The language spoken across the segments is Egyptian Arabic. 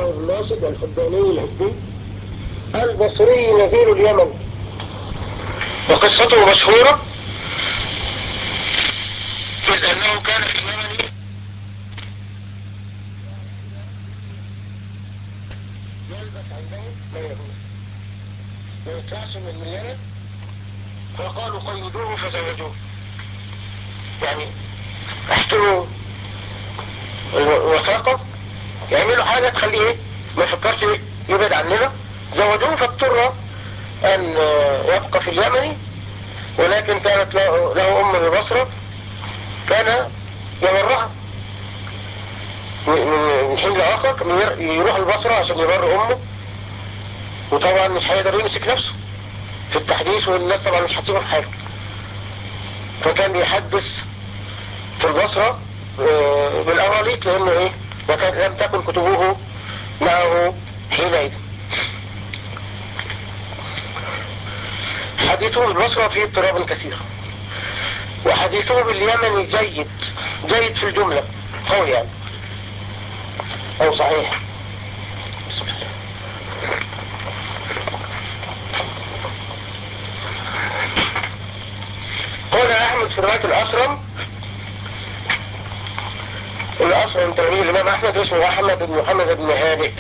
معمر الناشد الحداني الحزبي البصري نذير اليمن وقصته مشهورة إذ أنه كان في اليمن يلبس عندهم ما يهود ما يطلعش من اليمن فقالوا قيدوه فزوجوه يعني احتروا الوثاقة يعملوا حاجة تخليه ايه ما يفكرش يبعد عننا زوجوه فاضطر ان يبقى في اليمن ولكن كانت له ام ببصرة كان يمرها من حين لاخر يروح البصرة عشان يبر امه وطبعا مش هيقدر يمسك نفسه في التحديث والناس طبعا مش هتسيبه في حاجة فكان بيحدث في البصرة بالأراليط لأنه إيه وكان لم تكن كتبه معه حينئذ حديثه بالبصرة فيه اضطراب كثير وحديثه باليمن جيد جيد في الجملة قوي يعني أو صحيح قال أحمد في رواية الأسرم الأسرم تلميذ الإمام أحمد اسمه أحمد بن محمد بن هانئ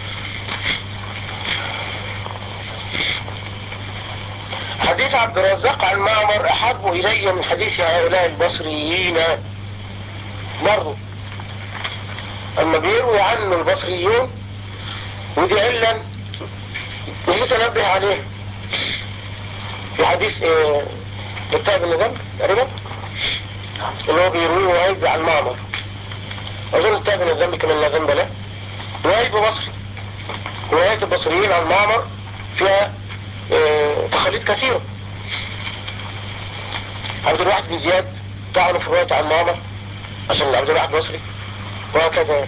حديث عبد الرزاق عن معمر أحب إلي من حديث هؤلاء البصريين برضو أما بيروي عنه البصريون ودي علة نجيت أنبه عليه في حديث إيه كتاب النظام تقريبا اللي هو بيرويه وهيب عن معمر اظن كتاب النظام كمان لا ذنب له وهيب بصري روايات البصريين عن معمر فيها اه تخليط كثيرة عبد الواحد بن زياد طعنوا في رواية عن معمر عشان عبد الواحد بصري وهكذا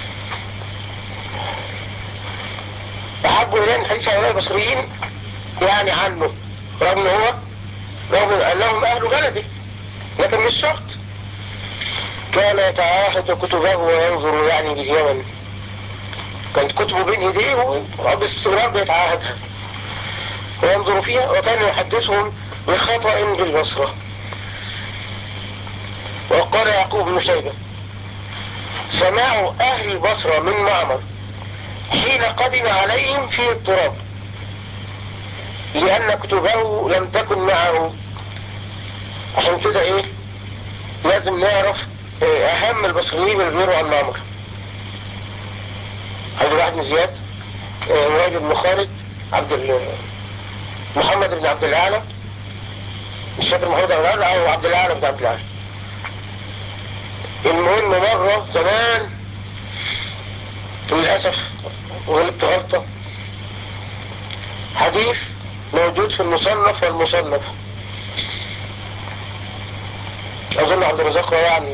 أحبوا إليه حديث هؤلاء البصريين يعني عنه رغم ان هو رغم انهم اهل بلده لكن مش شرط كان يتعاهد كتبه وينظر يعني باليمن كانت كتبه بين ايديه وباستمرار بيتعاهدها وينظر فيها وكان يحدثهم بخطأ بالبصرة وقال يعقوب بن شيبة سماع اهل البصرة من معمر حين قدم عليهم في التراب لأن كتبه لم تكن معه عشان كده ايه لازم نعرف إيه اهم البصريين اللي بيروا عن معمر عبد الواحد بن زياد إيه وائل بن خالد عبد محمد بن عبد الاعلى مش فاكر محمد بن الاعلى او عبد الاعلى بن عبد الاعلى المهم مرة زمان للأسف غلبت غلطة حديث موجود في المصنف والمصنف اظن عبد الرزاق رواه عن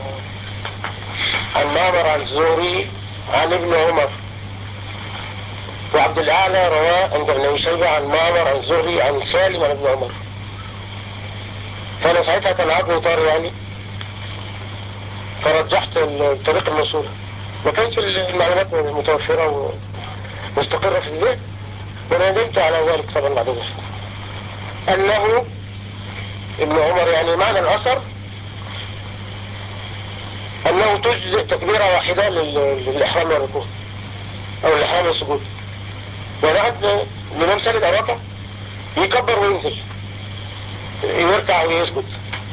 عن معمر عن الزهري عن ابن عمر وعبد الاعلى رواه عند ابن شيبة عن معمر عن الزهري عن سالم عن ابن عمر فانا ساعتها كان عقلي طار يعني فرجحت الطريق الموصول ما كانش المعلومات متوفرة ومستقرة في الذهن وندمت على ذلك طبعا بعد ذلك انه ابن عمر يعني معنى الاثر انه تجزئ تكبيرة واحدة للاحرام والركوع او الاحرام والسجود وبعد الامام ساجد او يكبر وينزل يركع ويسجد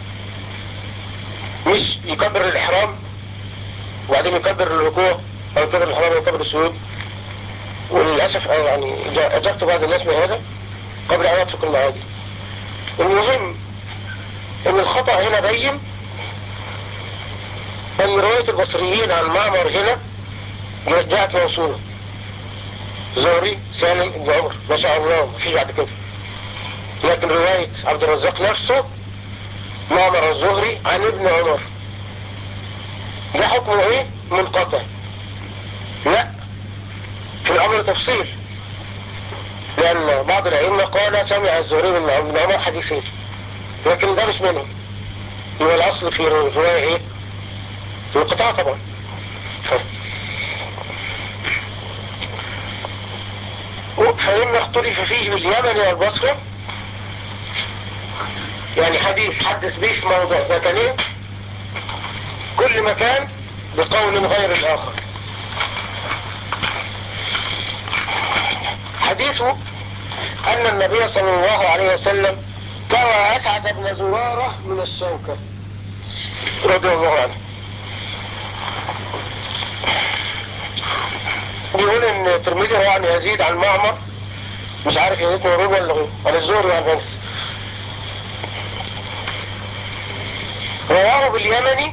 مش يكبر الاحرام وبعدين يكبر الركوع او يكبر الاحرام ويكبر السجود وللأسف يعني أجبت بعض الناس بهذا قبل أن أترك المعادي المهم أن الخطأ هنا بين أن رواية البصريين عن معمر هنا جاءت موصولة زهري سالم بن عمر ما شاء الله مفيش بعد كده لكن رواية عبد الرزاق نفسه معمر الزهري عن ابن عمر ده حكمه ايه منقطع لا في الامر تفصيل لان بعض الائمة قال سمع الزهري من ابن عمر حديثين لكن ده مش منهم يبقى الاصل في رواية ايه الانقطاع طبعا اختلف فيه باليمن والبصرة يعني حديث حدث به في موضوع مكانين كل مكان بقول غير الآخر حديثه أن النبي صلى الله عليه وسلم كوى أسعد بن زرارة من الشوكة رضي الله عنه بيقول ان الترمذي روى عن يزيد عن معمر مش عارف يزيد من ربع ولا غيره عن الزهري عن انس رواه باليمني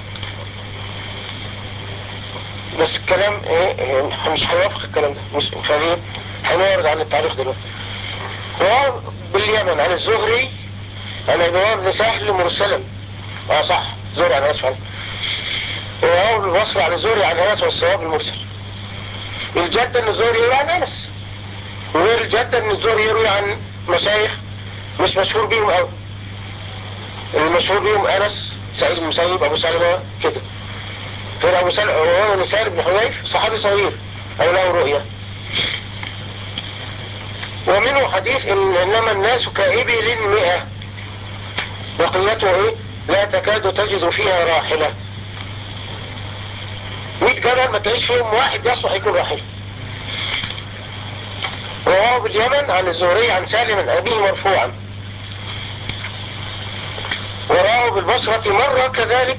بس الكلام ايه, إيه مش هيوافق الكلام ده مش مش عارف هنعرض عن التاريخ دلوقتي رواه باليمن عن الزهري عن ابواب بن سهل مرسلا اه صح زهري عن انس فعلا رواه بالبصري عن الزهري عن انس والصواب المرسل الجد ان الزهري يروي عن انس وغير الجد ان الزهري يروي عن مشايخ مش مشهور بيهم قوي المشهور بيهم انس سعيد المسيب ابو سلمة كده غير ابو سلمة هو سالم بن حنيف صحابي صغير او له رؤية ومنه حديث ان انما الناس كإبل مئة بقيته ايه لا تكاد تجد فيها راحلة 100 جبل ما تلاقيش فيهم واحد يصلح يكون راحلة رواه باليمن عن الزهري عن سالم عن أبيه مرفوعا وراه بالبصرة مرة كذلك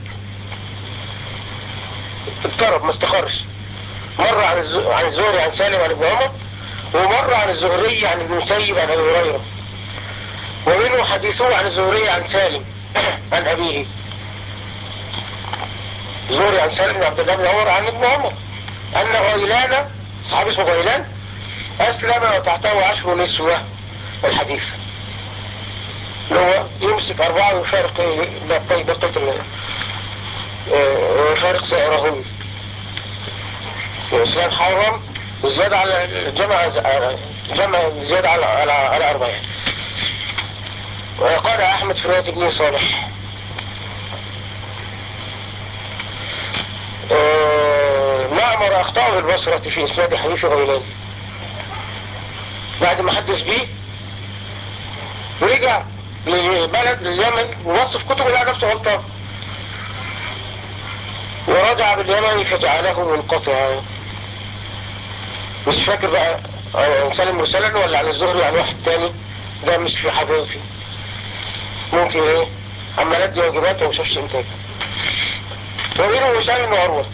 اضطرب ما استخرش مرة عن عن الزهري عن سالم عن ابن عمر ومرة عن الزهري عن ابن مسيب عن ابي هريرة ومنه حديثه عن الزهري عن سالم عن ابيه زهري عن سالم بن عبد الله بن عمر عن ابن عمر ان غيلان صحابي اسمه غيلان اسلم وتحته عشر نسوة الحديث اللي هو يمسك اربعة ويفارق بقية بقية ويفارق سائرهم الاسلام حرم وزيادة على جمع جمع زيادة على على على أربعين وقال أحمد في رواية ابن صالح معمر أخطأ بالبصرة في إسناد حديث غيلان بعد ما حدث بيه ورجع للبلد لليمن ووصف كتب لقى نفسه غلطان ورجع باليمن فجعله منقطعا مش فاكر بقى سالم مرسلا ولا عن الزهري عن واحد تاني ده مش في حضرتي ممكن ايه عمال ادي واجبات وما شافش انتاج ومنه وسام وعروة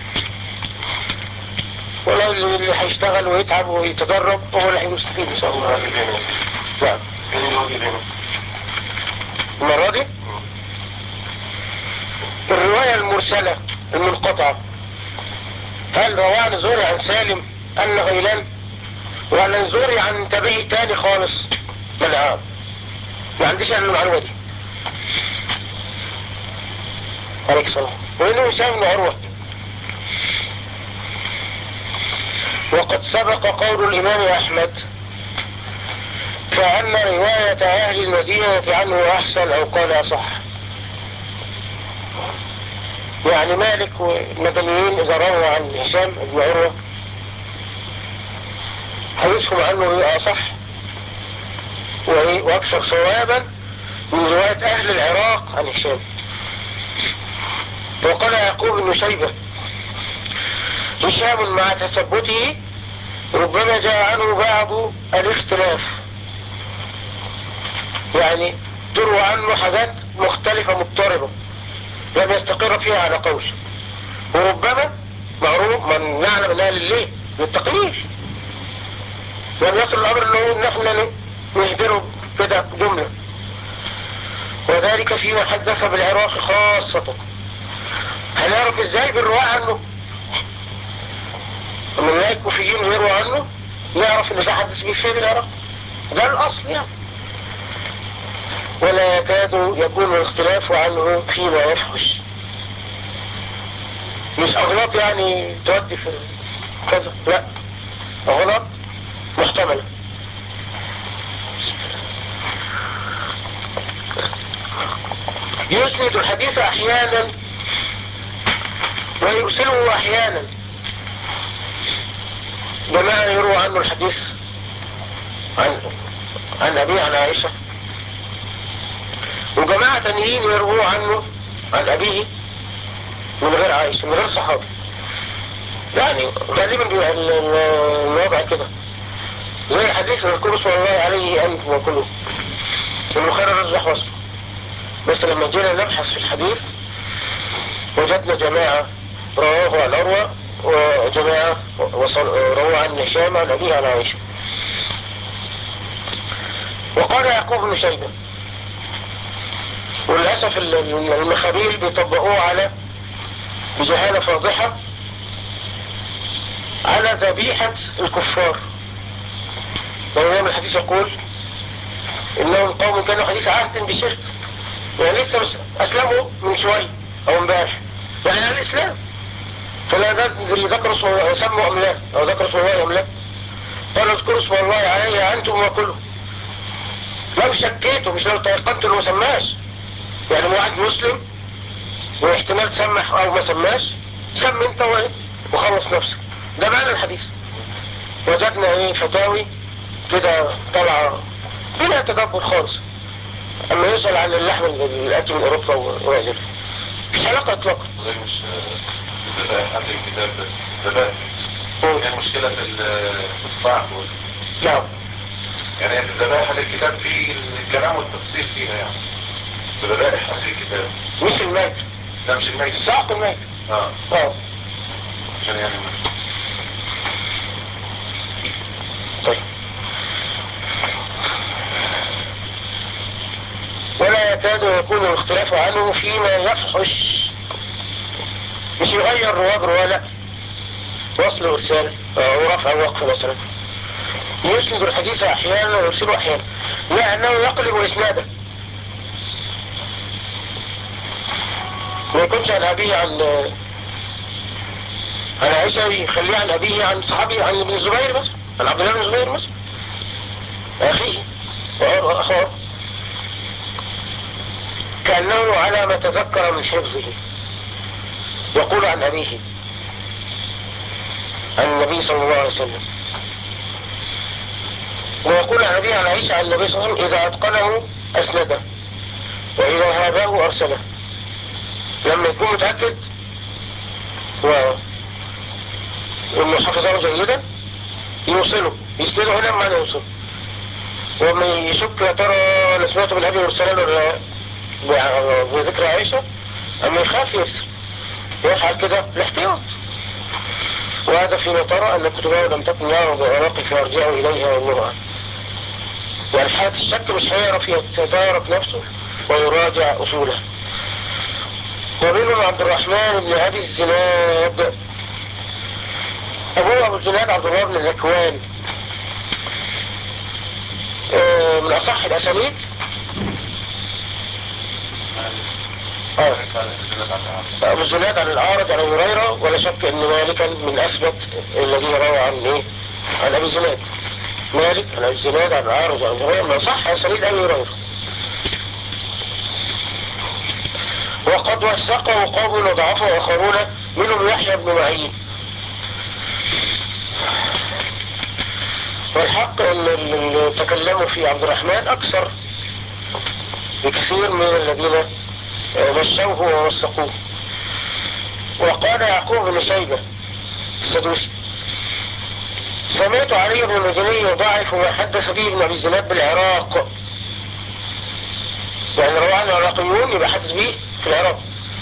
ولا اللي هيشتغل ويتعب ويتدرب هو اللي هيستفيد ان شاء الله نعم المرة دي الرواية المرسلة المنقطعة هل رواه عن زوري عن سالم أن غيلان وعن الزوري عن تبعي تاني خالص لا ما عنديش أنا المعلومة دي عليك السلام وإنه هشام بن عروة وقد سبق قول الإمام أحمد فأن رواية أهل المدينة عنه أحسن أو قال أصح يعني مالك والمدنيين إذا رووا عن هشام بن عروة حديثهم عنه أصح وأكثر صوابا من رواية أهل العراق عن هشام وقال يعقوب بن شيبة هشام مع تثبته ربما جاء عنه بعض الاختلاف يعني تروى عنه حاجات مختلفة مضطربة لم يستقر فيها على قول وربما معروف من نعلم انها لله للتقليل لم يصل الامر انه ان احنا نهدره كده جملة وذلك فيما حدث بالعراق خاصة هنعرف ازاي بالرواء عنه لما نلاقي الكوفيين يروى عنه نعرف ان ده حدث به في العراق ده الاصل يعني ولا يكاد يكون الاختلاف عنه فيما يفحش مش اغلاط يعني تودي في كذا لا اغلاط محتملة يسند الحديث احيانا ويرسله احيانا بمعنى يروى عنه الحديث عن أبيه عن عائشة وجماعة تانيين يرووا عنه عن أبيه من غير عائشة من غير صحابة يعني غالبا بيبقى الوضع كده زي حديث الكل صلى الله عليه أنت وكله البخاري رجح وصفه بس لما جينا نبحث في الحديث وجدنا جماعة رواه عن عروة وجماعة رواه عن هشام عن أبيه عن عائشة وقال يعقوب بن شيبة وللأسف المخابيل بيطبقوه على بجهالة فاضحة على ذبيحة الكفار وهو الحديث يقول انهم قوم كانوا حديث عهد بشرك يعني لسه اسلموا من شوي او امبارح يعني على الاسلام فلا ندري ذكر اسم الله سموا ام لا او ذكر اسم الله ام لا قال اذكروا اسم الله عليه انتم وكلوا لو شكيتوا مش لو تيقنتوا انه ما سماش يعني واحد مسلم واحتمال تسمح او ما سماش سم انت وخلص نفسك ده معنى الحديث وجدنا ايه فتاوي كده طالعه بلا تدبر خالص اما يسأل عن اللحم الاتي من اوروبا وغيره مش علاقة اطلاقا مش ذبائح حد الكتاب ذبائح هي المشكلة في الصعب نعم يعني في ذبائح حد الكتاب في الكلام والتفصيل فيها يعني في ذبائح حد الكتاب مش الميت لا مش الميت صعب الميت اه اه عشان يعني طيب ولا يكاد يكون الاختلاف عنه فيما يفحش مش يغير رواب ولا وصل وارسال او رفع وقف مثلا يسند الحديث احيانا ويرسله احيانا لانه يقلب اسنادا ما يكونش عن ابيه عن عن عائشة يخليه عن ابيه عن صحابي عن ابن الزبير مثلا عن عبد الله بن الزبير مثلا اخيه واخوه كأنه على ما تذكر من حفظه يقول عن أبيه عن النبي صلى الله عليه وسلم ويقول عن أبيه عن عيسى عن النبي صلى الله عليه وسلم إذا أتقنه أسنده وإذا هابه أرسله لما يكون متأكد و انه حفظه جيدا يوصله يسنده هنا معنى يوصله وما يشك يا ترى انا سمعته من ابي مرسلان ولا بذكر عائشة اما يخاف يرسل يفعل كده الاحتياط وهذا فيما ترى ان كتبه لم تكن يعرض العراق فيرجع اليها والنور يعني حالة الشك مش هيعرف يتدارك نفسه ويراجع اصوله ومنهم عبد الرحمن بن ابي الزناد ابوه ابو الزناد عبد الله بن الذكوان من اصح الاسانيد ابو الزناد عن الاعرج عن هريرة ولا شك ان مالكا من اثبت الذين روى عن ايه عن ابي الزناد مالك عن ابي الزناد عن الاعرج عن هريرة من صح اسانيد ابي هريرة وقد وثقه قوم وضعفه اخرون منهم يحيى بن معين والحق ان اللي تكلموا في عبد الرحمن اكثر بكثير من الذين مشوه ووثقوه وقال يعقوب بن شيبة السدوسي سمعت علي بن المديني يضاعف ما حدث به ابن ابي الزناد بالعراق يعني رواه عن العراقيون يبقى حدث به في العراق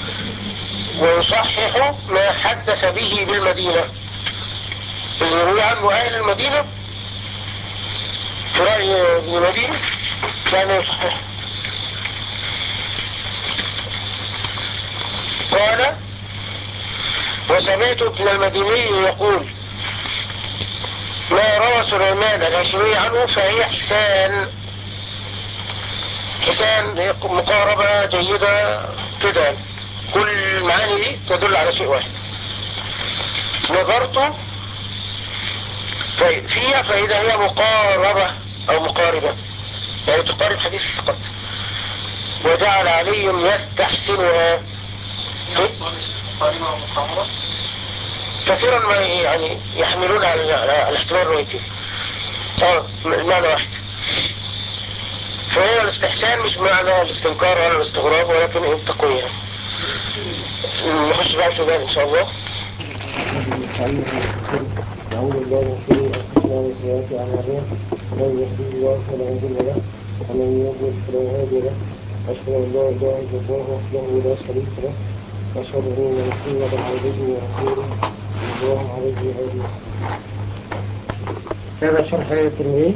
ويصحح ما حدث به بالمدينة اللي يروي عنه اهل المدينة في رأي ابن المدينة كان يصحح قال وسمعت ابن المديني يقول ما روى سليمان الهاشمي عنه فهي حسان حسان مقاربة جيدة كده كل المعاني دي تدل على شيء واحد نظرت فيها فإذا هي مقاربة أو مقاربة يعني تقارب حديث الثقات وجعل علي يستحسنها كثيرا ما يعني يحملون على الاحتمال الروايتين اه المعنى واحد فهي الاستحسان مش معنى الاستنكار ولا الاستغراب ولكن التقوية نخش بقى في ان شاء الله أعوذ بالله من شرور أنفسنا ومن سيئات أعمالنا من يهديه الله فلا مضل له ومن يضلل فلا هادي له أشهد أن لا إله إلا الله وحده لا شريك له وأشهد أن محمدا عبده ورسوله صلى الله عليه وآله هذا شرح الترمذي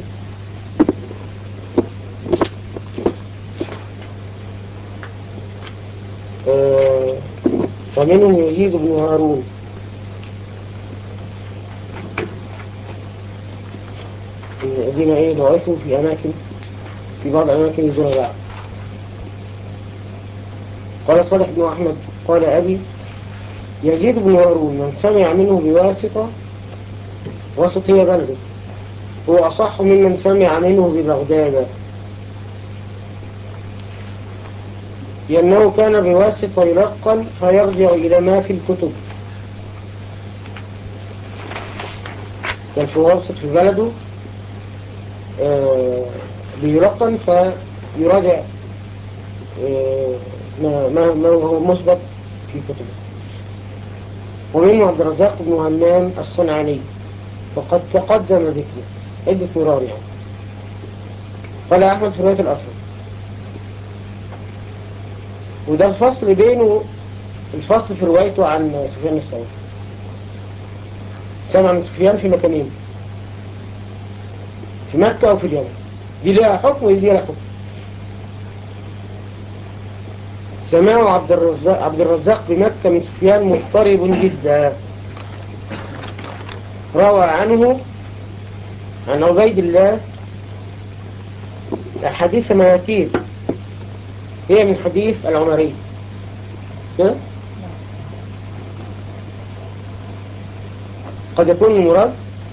آه، ومنهم يزيد بن هارون الذين ايه ضعفوا في اماكن في بعض اماكن دون بعض قال صالح بن احمد قال ابي يزيد بن هارون من سمع منه بواسطة وسط هي بلده هو أصح ممن سمع منه ببغداد لأنه كان بواسطة يلقن فيرجع إلى ما في الكتب كان في واسط في بلده آه، بيلقن فيراجع آه، ما, ما, ما هو مثبت في كتبه ومنه عبد الرزاق بن همام الصنعاني وقد تقدم ذكره عدة مرار يعني قال أحمد في رواية الأصل وده الفصل بينه الفصل في روايته عن سفيان الثوري سمع من سفيان في مكانين في مكة وفي اليمن دي لها حكم ودي لها حكم سماع عبد الرزاق, عبد الرزاق بمكة من سفيان مضطرب جدا روى عنه عن عبيد الله أحاديث مواتير هي من حديث العمري كده قد يكون المراد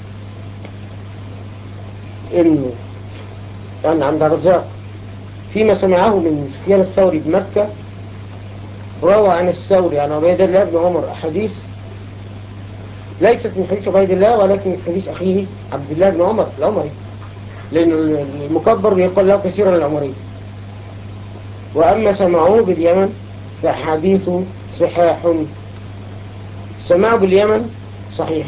انه أن عند الرزاق فيما سمعه من سفيان الثوري بمكة روى عن الثوري عن عبيد الله بن عمر أحاديث ليست من حديث عبيد الله ولكن من حديث أخيه عبد الله بن عمر العمري لأن المكبر يقول له كثيرا العمري وأما سمعوه باليمن فحديث صحاح سمعوا باليمن صحيح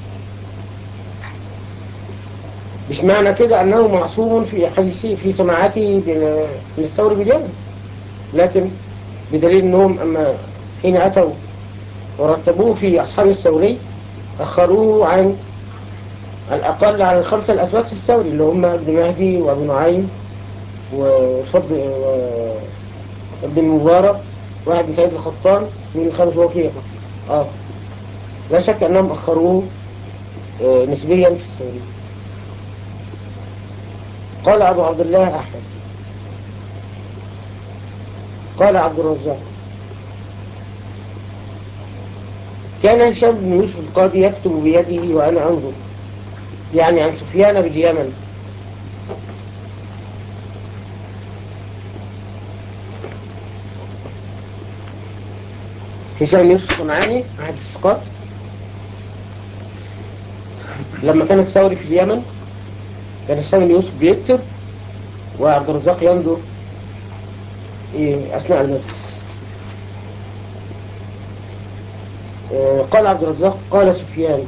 مش معنى كده أنه معصوم في حديثه في سماعاته من الثور باليمن لكن بدليل أنهم أما حين أتوا ورتبوه في أصحاب الثوري أخروه عن الأقل عن الخمسة الأسباب في الثوري اللي هم ابن مهدي وابن نعيم وفضل وابن المبارك واحد من سيد الخطان من الخامس وكيع اه لا شك أنهم أخروه آه نسبيا في الثوري قال أبو عبد الله أحمد قال عبد الرزاق كان هشام بن يوسف القاضي يكتب بيده وأنا أنظر يعني عن سفيان باليمن هشام يوسف الصنعاني أحد الثقات لما كان الثوري في اليمن كان هشام يوسف بيكتب وعبد الرزاق ينظر أثناء المجلس قال عبد الرزاق قال سفيان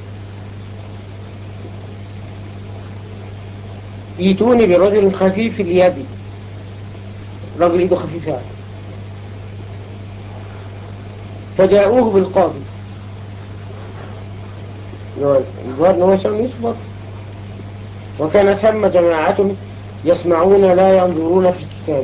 ايتوني برجل خفيف اليد رجل ايده خفيفة يعني فجاءوه بالقاضي الظاهر هو شام يصبر وكان ثم جماعة يسمعون لا ينظرون في الكتاب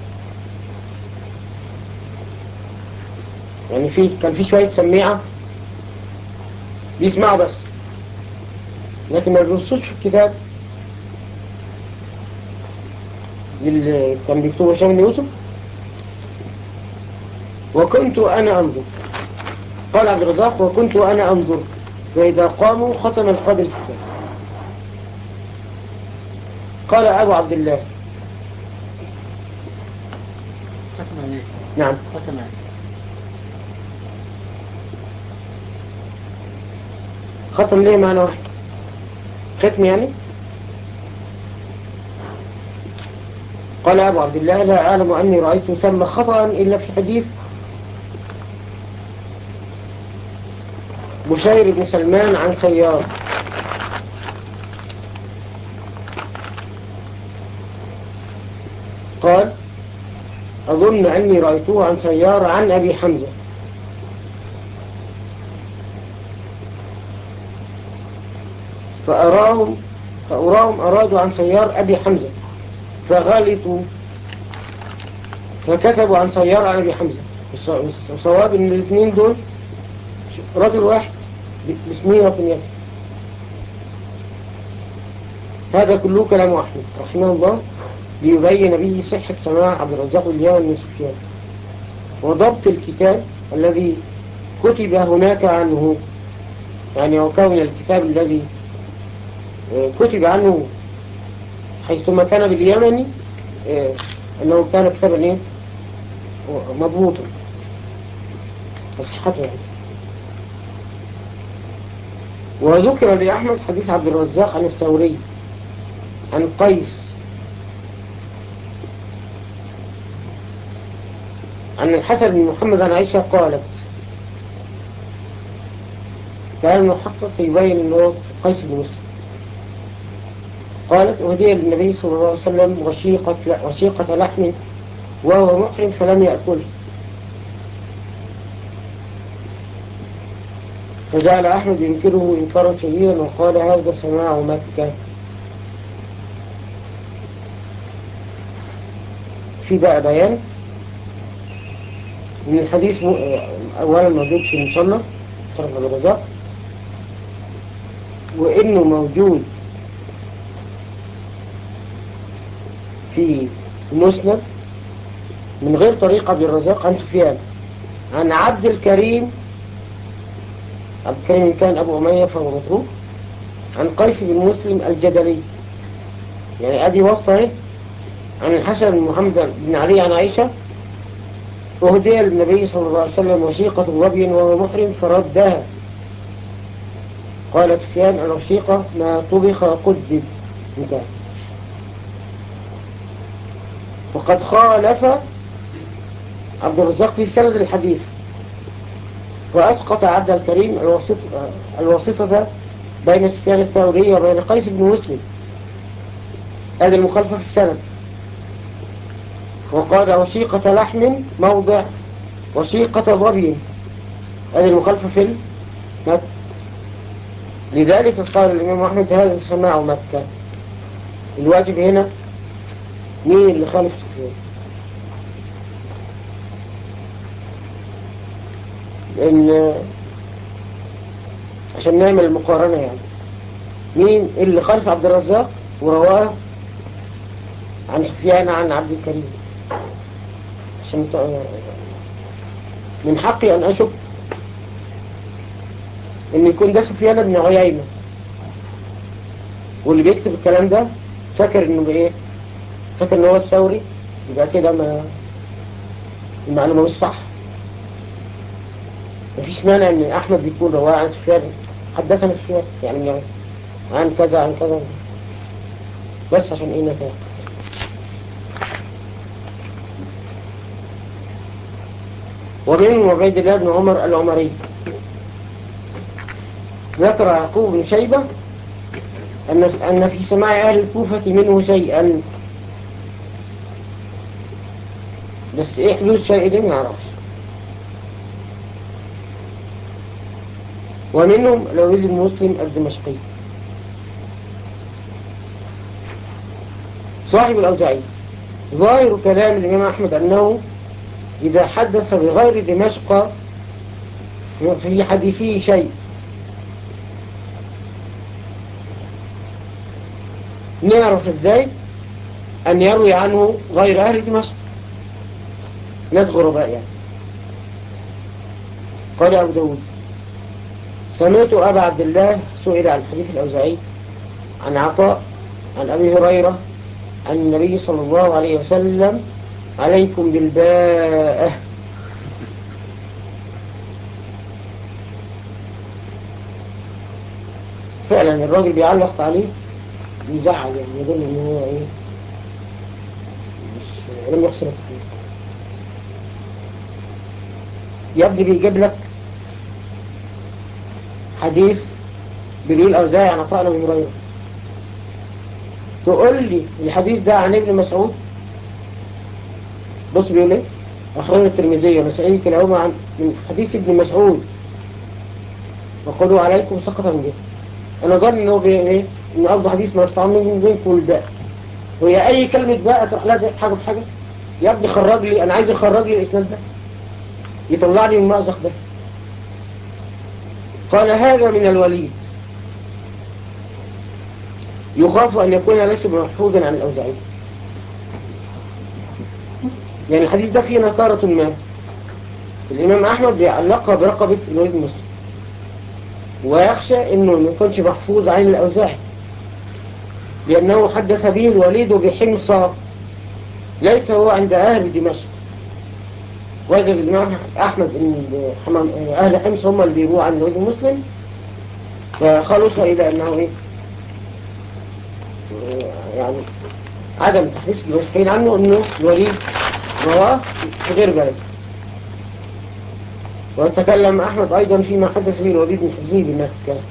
يعني في كان في شوية سميعة بيسمعوا بس لكن ما بيبصوش في الكتاب اللي كان بيكتبه هشام بن يوسف وكنت أنا أنظر قال عبد الرزاق وكنت أنا أنظر فإذا قاموا ختم القدر الكتاب قال أبو عبد الله ختم عليه نعم ختم عليه ختم ليه معنى واحد ختم يعني قال أبو عبد الله لا أعلم أني رأيت ثم خطأ إلا في حديث بشير بن سلمان عن سيار قال أظن أني رأيته عن سيار عن أبي حمزة فأراهم فأراهم أرادوا عن سيار أبي حمزة فغلطوا فكتبوا عن سيار عن أبي حمزة الصواب إن الاثنين دول رجل واحد باسمه وكنيته هذا كله كلام أحمد رحمه الله ليبين به صحة سماع عبد الرزاق اليمن من سفيان وضبط الكتاب الذي كتب هناك عنه يعني وكون الكتاب الذي كتب عنه حيثما كان باليمن أنه كان كتابا إيه؟ مضبوطا وصحته يعني وذكر لأحمد حديث عبد الرزاق عن الثوري عن قيس عن الحسن بن محمد عن عائشة قالت كان المحقق يبين أنه قيس بن مسلم قالت أهدي للنبي صلى الله عليه وسلم وشيقة, وشيقة لحم وهو محرم فلم يأكله فجعل أحمد ينكره إنكارا شديدا وقال هذا سماع مكة في بقى بيان من الحديث أولا موجود في المصنف طرف الرزاق وإنه موجود في مسند من غير طريق عبد الرزاق عن سفيان عن عبد الكريم عبد الكريم كان أبو أمية فهو متروك عن قيس بن مسلم الجدلي يعني أدي وسطه اهي عن الحسن بن محمد بن علي عن عائشة وهدي للنبي صلى الله عليه وسلم وشيقة وبي وهو محرم فردها قال سفيان الوشيقة ما طبخ قدب انتهى وقد خالف عبد الرزاق في سند الحديث وأسقط عبد الكريم الوسيط الوسيطة بين سفيان الثوري وبين قيس بن مسلم هذه المخالفة في السند وقال وشيقة لحم موضع وشيقة ظبي هذه المخالفة في المتن لذلك قال الإمام أحمد هذا سماع مكة الواجب هنا مين اللي خالف سفيان لأن عشان نعمل المقارنة يعني مين اللي خالف عبد الرزاق ورواه عن سفيان عن عبد الكريم عشان من حقي أن أشك أن يكون ده سفيان بن عيينة واللي بيكتب الكلام ده فاكر انه بايه فاكر ان هو الثوري يبقى كده ما المعلومة مش صح مفيش مانع ان احمد يكون رواه عن سفيان حدثنا سفيان يعني عن كذا عن كذا بس عشان ايه نتاق ومنهم عبيد الله بن عمر العمري ذكر يعقوب بن شيبة أن أن في سماع أهل الكوفة منه شيئا بس إيه حدود شيء ده ما يعرفش ومنهم الوليد المسلم الدمشقي صاحب الأوزاعي ظاهر كلام الإمام أحمد أنه إذا حدث بغير دمشق في حديثه شيء نعرف ازاي أن يروي عنه غير أهل دمشق ناس غرباء يعني قال أبو داود سمعت أبا عبد الله سئل عن الحديث الأوزاعي عن عطاء عن أبي هريرة عن النبي صلى الله عليه وسلم عليكم بالباءة فعلا الراجل بيعلق عليه بيزعل يعني يقول ان هو ايه ولم يحسن التحريف يبدي بيجيب لك حديث بيقول أوزاعي عن عطاء بن هريرة تقول لي الحديث ده عن ابن مسعود بص بيقول ايه أخرج الترمذي ونسائي كلاهما عن من حديث ابن مسعود وقالوا عليكم سقطا به أنا ظن إنه بي إيه إن قصده حديث ما يستعمل من بينكم الباء وهي أي كلمة باء تروح لها زي حاجة بحاجة يا ابني خرج لي أنا عايز يخرج لي الإسناد ده يطلع لي من المأزق ده قال هذا من الوليد يخاف أن يكون ليس محفوظا عن الأوزاعي يعني الحديث ده فيه نكارة ما الإمام أحمد بيعلقها برقبة الوليد المسلم ويخشى أنه ما يكونش محفوظ عن الأوزاعي لأنه حدث به الوليد بحمصة ليس هو عند أهل دمشق وجد الإمام أحمد أن أهل حمص هم اللي بيرووا عن الوليد المسلم فخلص إلى أنه إيه يعني عدم تحديث المشكين عنه أنه الوليد رواه في غير بلد وتكلم أحمد أيضا فيما حدث به الوليد من حفظه بمكة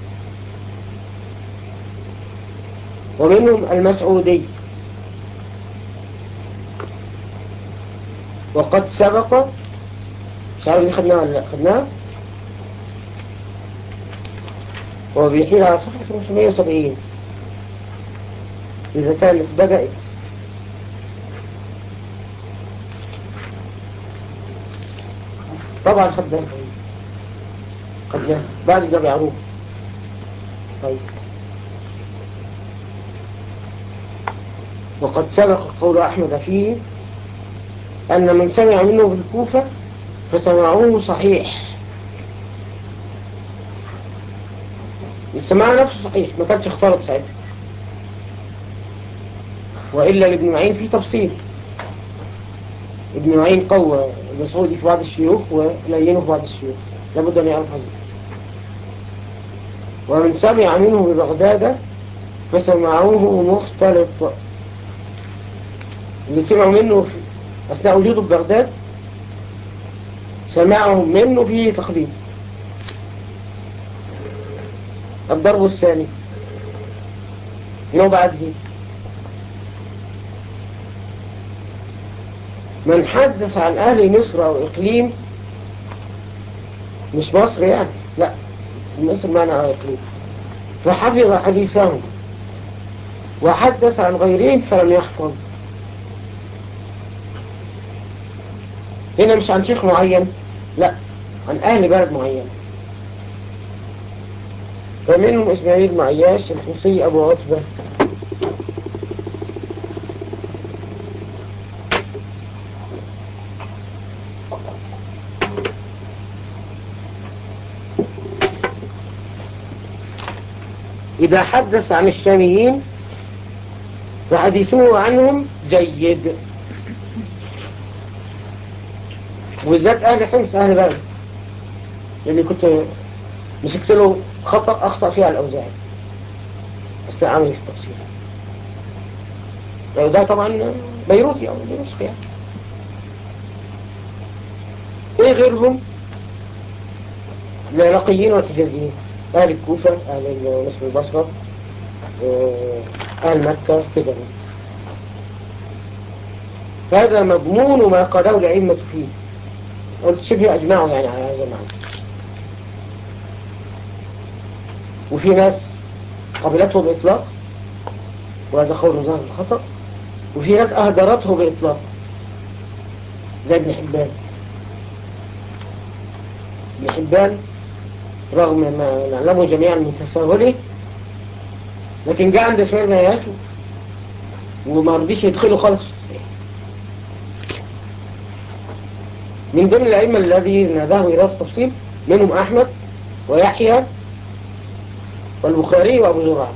ومنهم المسعودي وقد سبق مش عارف دي خدناها ولا لا خدناها هو بيحيل على صفحة 570 إذا كانت بدأت طبعا خدناها خدناها بعد ده بيعروف طيب وقد سبق قول أحمد فيه أن من سمع منه بالكوفة فسمعوه صحيح السماع نفسه صحيح ما كانش اختلط ساعتها وإلا لابن معين فيه تفصيل ابن معين قوى المسعودي في بعض الشيوخ ولينه في بعض الشيوخ لابد أن يعرف هذا ومن سمع منه ببغداد فسمعوه مختلط اللي سمعوا منه في أثناء وجوده ببغداد سمعهم منه فيه تخبيط الضرب الثاني نوع بعد دي من حدث عن أهل مصر أو إقليم مش مصر يعني لا مصر معنى إقليم فحفظ حديثهم وحدث عن غيرهم فلم يحفظ هنا مش عن شيخ معين لا عن أهل بلد معين فمنهم إسماعيل معياش الحوصي أبو عتبة إذا حدث عن الشاميين فحديثوه عنهم جيد وبالذات أهل حمص أهل بلد اللي كنت مسكت له خطأ أخطأ فيها الأوزاعي أثناء عملي في التفسير الأوزاعي طبعا بيروتي أو دمشق يعني إيه غيرهم العراقيين والحجازيين أهل الكوفة أهل مصر البصرة أهل مكة كده هذا مضمون ما قاله الأئمة فيه قلت شبه أجمعوا يعني على هذا المعنى وفي ناس قبلته بإطلاق وهذا قول ظاهر الخطأ وفي ناس أهدرته بإطلاق زي ابن حبان ابن حبان رغم ما نعلمه جميعا من تساهله لكن جاء عند اسماعيل بن وما رضيش يدخله خالص من ضمن الأئمة الذين ذهبوا إلى التفصيل منهم أحمد ويحيى والبخاري وأبو زرعة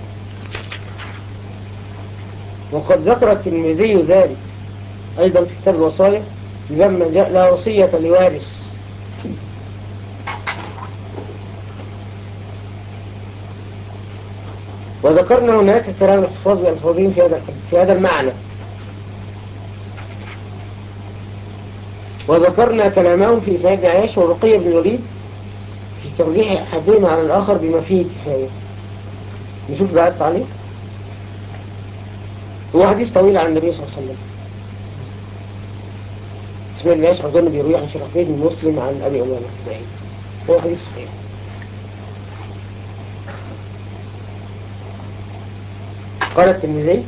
وقد ذكر الترمذي ذلك أيضا في كتاب الوصايا لما جاء لا وصية لوارث وذكرنا هناك كلام الحفاظ بألفاظهم في هذا في هذا المعنى وذكرنا كلامهم في إسماعيل بن عياش ورقية بن الوليد في ترجيح أحدهما على الآخر بما فيه كفاية نشوف بقى التعليق هو حديث طويل عن النبي صلى الله عليه وسلم اسماعيل بن عياش أظن بيروي عن شرفين بن مسلم عن أبي أمامة بعيد هو حديث صحيح قال الترمذي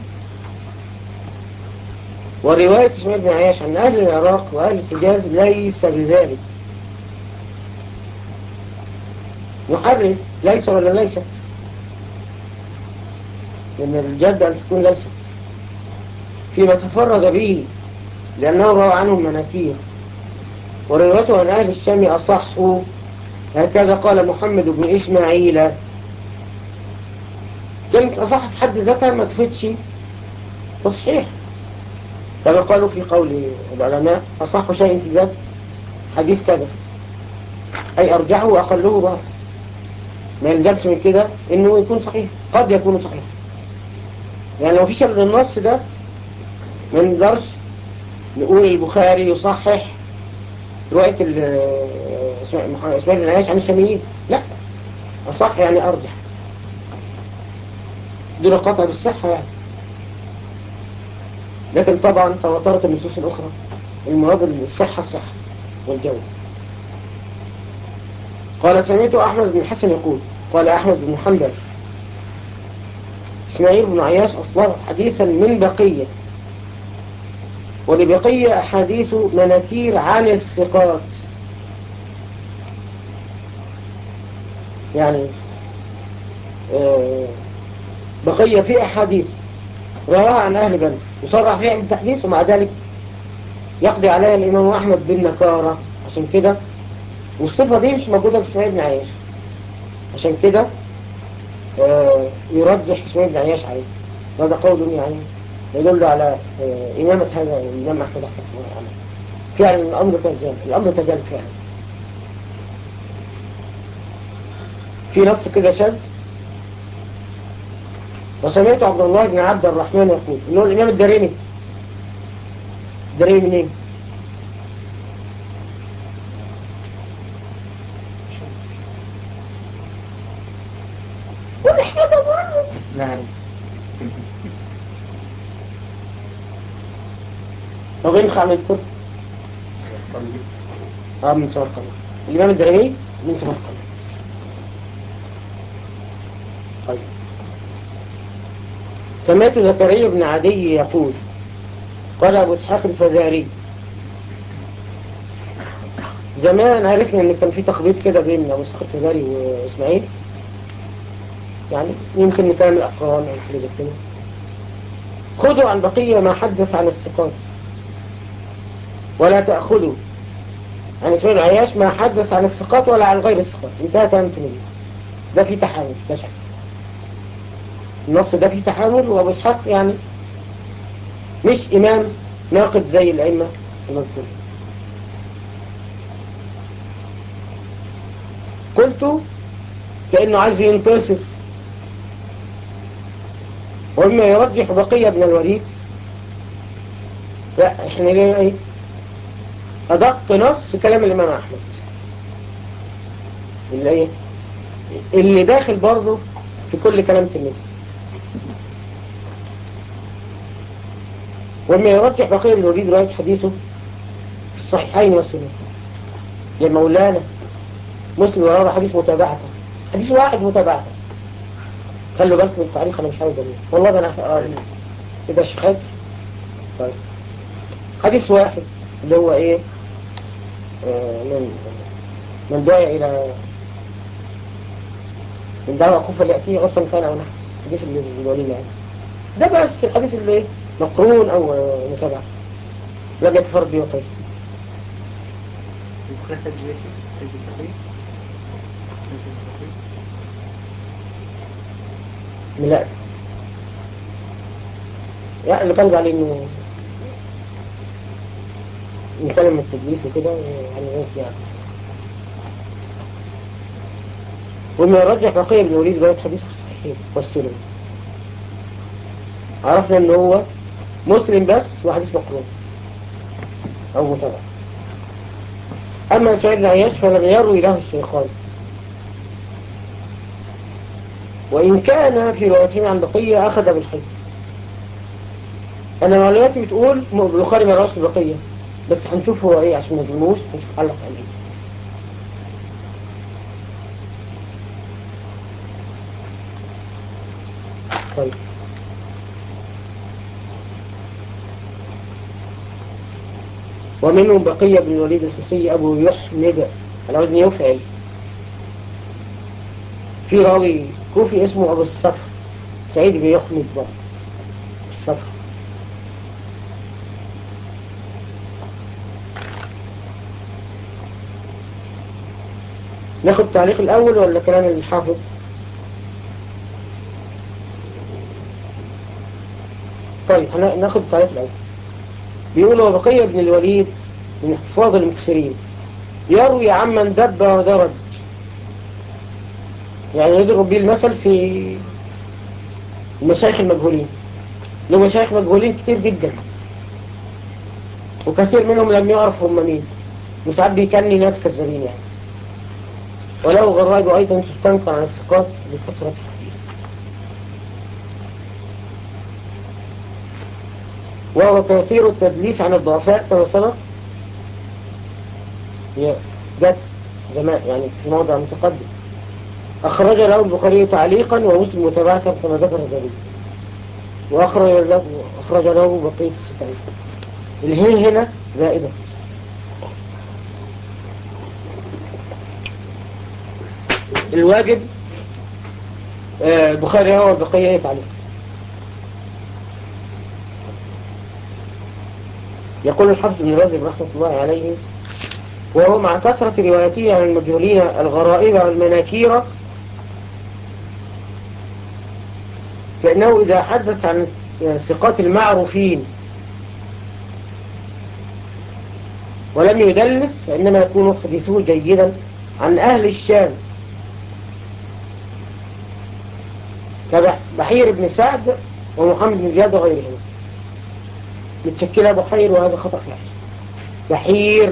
ورواية اسماعيل بن عياش عن أهل العراق وأهل الحجاز ليس بذلك محرف ليس ولا ليست لأن الجد أن تكون ليست فيما تفرد به لأنه روى عنهم مناكير وروايته عن أهل الشام أصح هكذا قال محمد بن إسماعيل كلمة أصح في حد ذاتها ما تفيدش تصحيح كما قالوا في قول العلماء أصح شيء في الباب حديث كذا أي أرجعه وأقله ضعف ما يلزمش من كده إنه يكون صحيح قد يكون صحيح يعني لو في شر النص ده ما نقدرش نقول البخاري يصحح رواية اسماعيل بن عياش عن الشاميين لا أصح يعني أرجح دون قطع بالصحة يعني لكن طبعا تواترت النصوص الأخرى المراد الصحة الصحة والجو قال سمعت أحمد بن حسن يقول قال أحمد بن حنبل إسماعيل بن عياش أصلا حديثا من بقية ولبقية أحاديث مناكير عن الثقات يعني بقية في أحاديث رواها عن أهل بلد وصرح فيها بالتحديث ومع ذلك يقضي عليها الإمام أحمد بالنكارة عشان كده والصفة دي مش موجودة في إسماعيل بن عياش عشان كده آه يرجح إسماعيل بن عياش عليه هذا قول يعني يدل على آه إمامة هذا الإمام أحمد رحمه الله عليه فعلا الأمر كذلك الأمر كذلك فعلا في نص كده شاذ وسمعت عبد الله بن عبد الرحمن يقول اللي هو الإمام الدارمي الدارمي منين؟ نعم وغير خالد الكرد اه من سمرقند الإمام الدارمي من سمرقند طيب سمعت زكريا بن عدي يقول قال أبو إسحاق الفزاري زمان عرفنا ان كان في تخبيط كده بين أبو إسحاق الفزاري وإسماعيل يعني يمكن نكمل أقران أو حاجة زي كده خذوا عن بقية ما حدث عن الثقات ولا تأخذوا عن إسماعيل العياش ما حدث عن الثقات ولا عن غير الثقات انتهى كلام تنين ده في تحامل لا شك النص ده فيه تحامل وابو اسحاق يعني مش امام ناقد زي الائمه المذكورين قلت كانه عايز ينتصر وإما يرجح بقية ابن الوليد لا احنا ليه ايه أدق نص كلام الإمام أحمد اللي ايه اللي داخل برضه في كل كلام تلميذ وإما يرجح بقية ابن الوليد رواية حديثه في الصحيحين والسنة يا مولانا مسلم وراء حديث متابعة حديث واحد متابعة خلوا بالكم من التعليق انا مش عاوز اقول والله ده انا اه كده شيخات طيب حديث واحد اللي هو ايه آه من من دعي الى من دعوة خوفا ليأتيه عرفا كان او نحو الحديث اللي الولي يعني ده بس الحديث اللي ايه مقرون او آه متابعة لا جت فرد وقيل لا يعني اللي كان عليه انه مسلم من التدليس وكده يعني ايه يعني وما يرجح بقية بن وليد رواية حديث الصحيح والسنن عرفنا ان هو مسلم بس وحديث مقرون او متابع أما سعيد بن عياش فلم يروي له الشيخان وإن كان في روايته عن بقية أخذ بالحج أنا معلوماتي بتقول البخاري ما رواش بقية بس هنشوف هو إيه عشان ما نظلموش هنشوف علق عليه طيب ومنهم بقية بن الوليد الحسي أبو يحمد على وزن يفعل في راوي كوفي اسمه أبو الصفر سعيد بن يحمد بقى الصفر ناخد التعليق الأول ولا كلام الحافظ طيب ناخد التعليق الأول بيقول وبقية بن الوليد من حفاظ المكسرين يروي عمن دب ودرج يعني يضرب به المثل في المشايخ المجهولين له مشايخ مجهولين كتير جدا وكثير منهم لم يعرف هم مين وساعات بيكني ناس كذابين يعني ولو غرائب أيضا تستنقر عن الثقات بكثرة الحديث وهو كثير التدليس عن الضعفاء كما سبق هي جت زمان يعني في موضع متقدم أخرج له البخاري تعليقا ومسلم متابعة كما ذكر ذلك وأخرج له, أخرج له بقية الستين الهي هنا زائدة الواجب البخاري هو البقية يتعلق يقول الحفظ بن الواجب رحمة الله عليه وهو مع كثرة روايته عن المجهولين الغرائب والمناكير فإنه إذا حدث عن ثقات المعروفين ولم يدلس فإنما يكون حديثه جيدا عن أهل الشام كبحير بن سعد ومحمد بن زياد وغيرهم متشكلة بحير وهذا خطأ فاحش بحير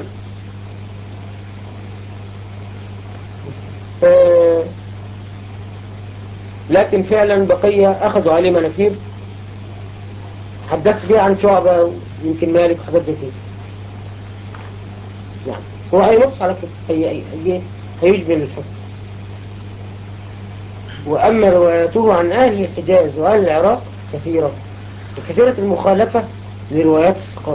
آه لكن فعلا بقية أخذوا عليه مناكير حدثت فيه عن شعبة يمكن مالك وحاجات زي كده نعم هو هينص على كده هي هي هيجبل الحكم وأما رواياته عن أهل الحجاز وأهل العراق كثيرة وكثيرة المخالفة لروايات الثقات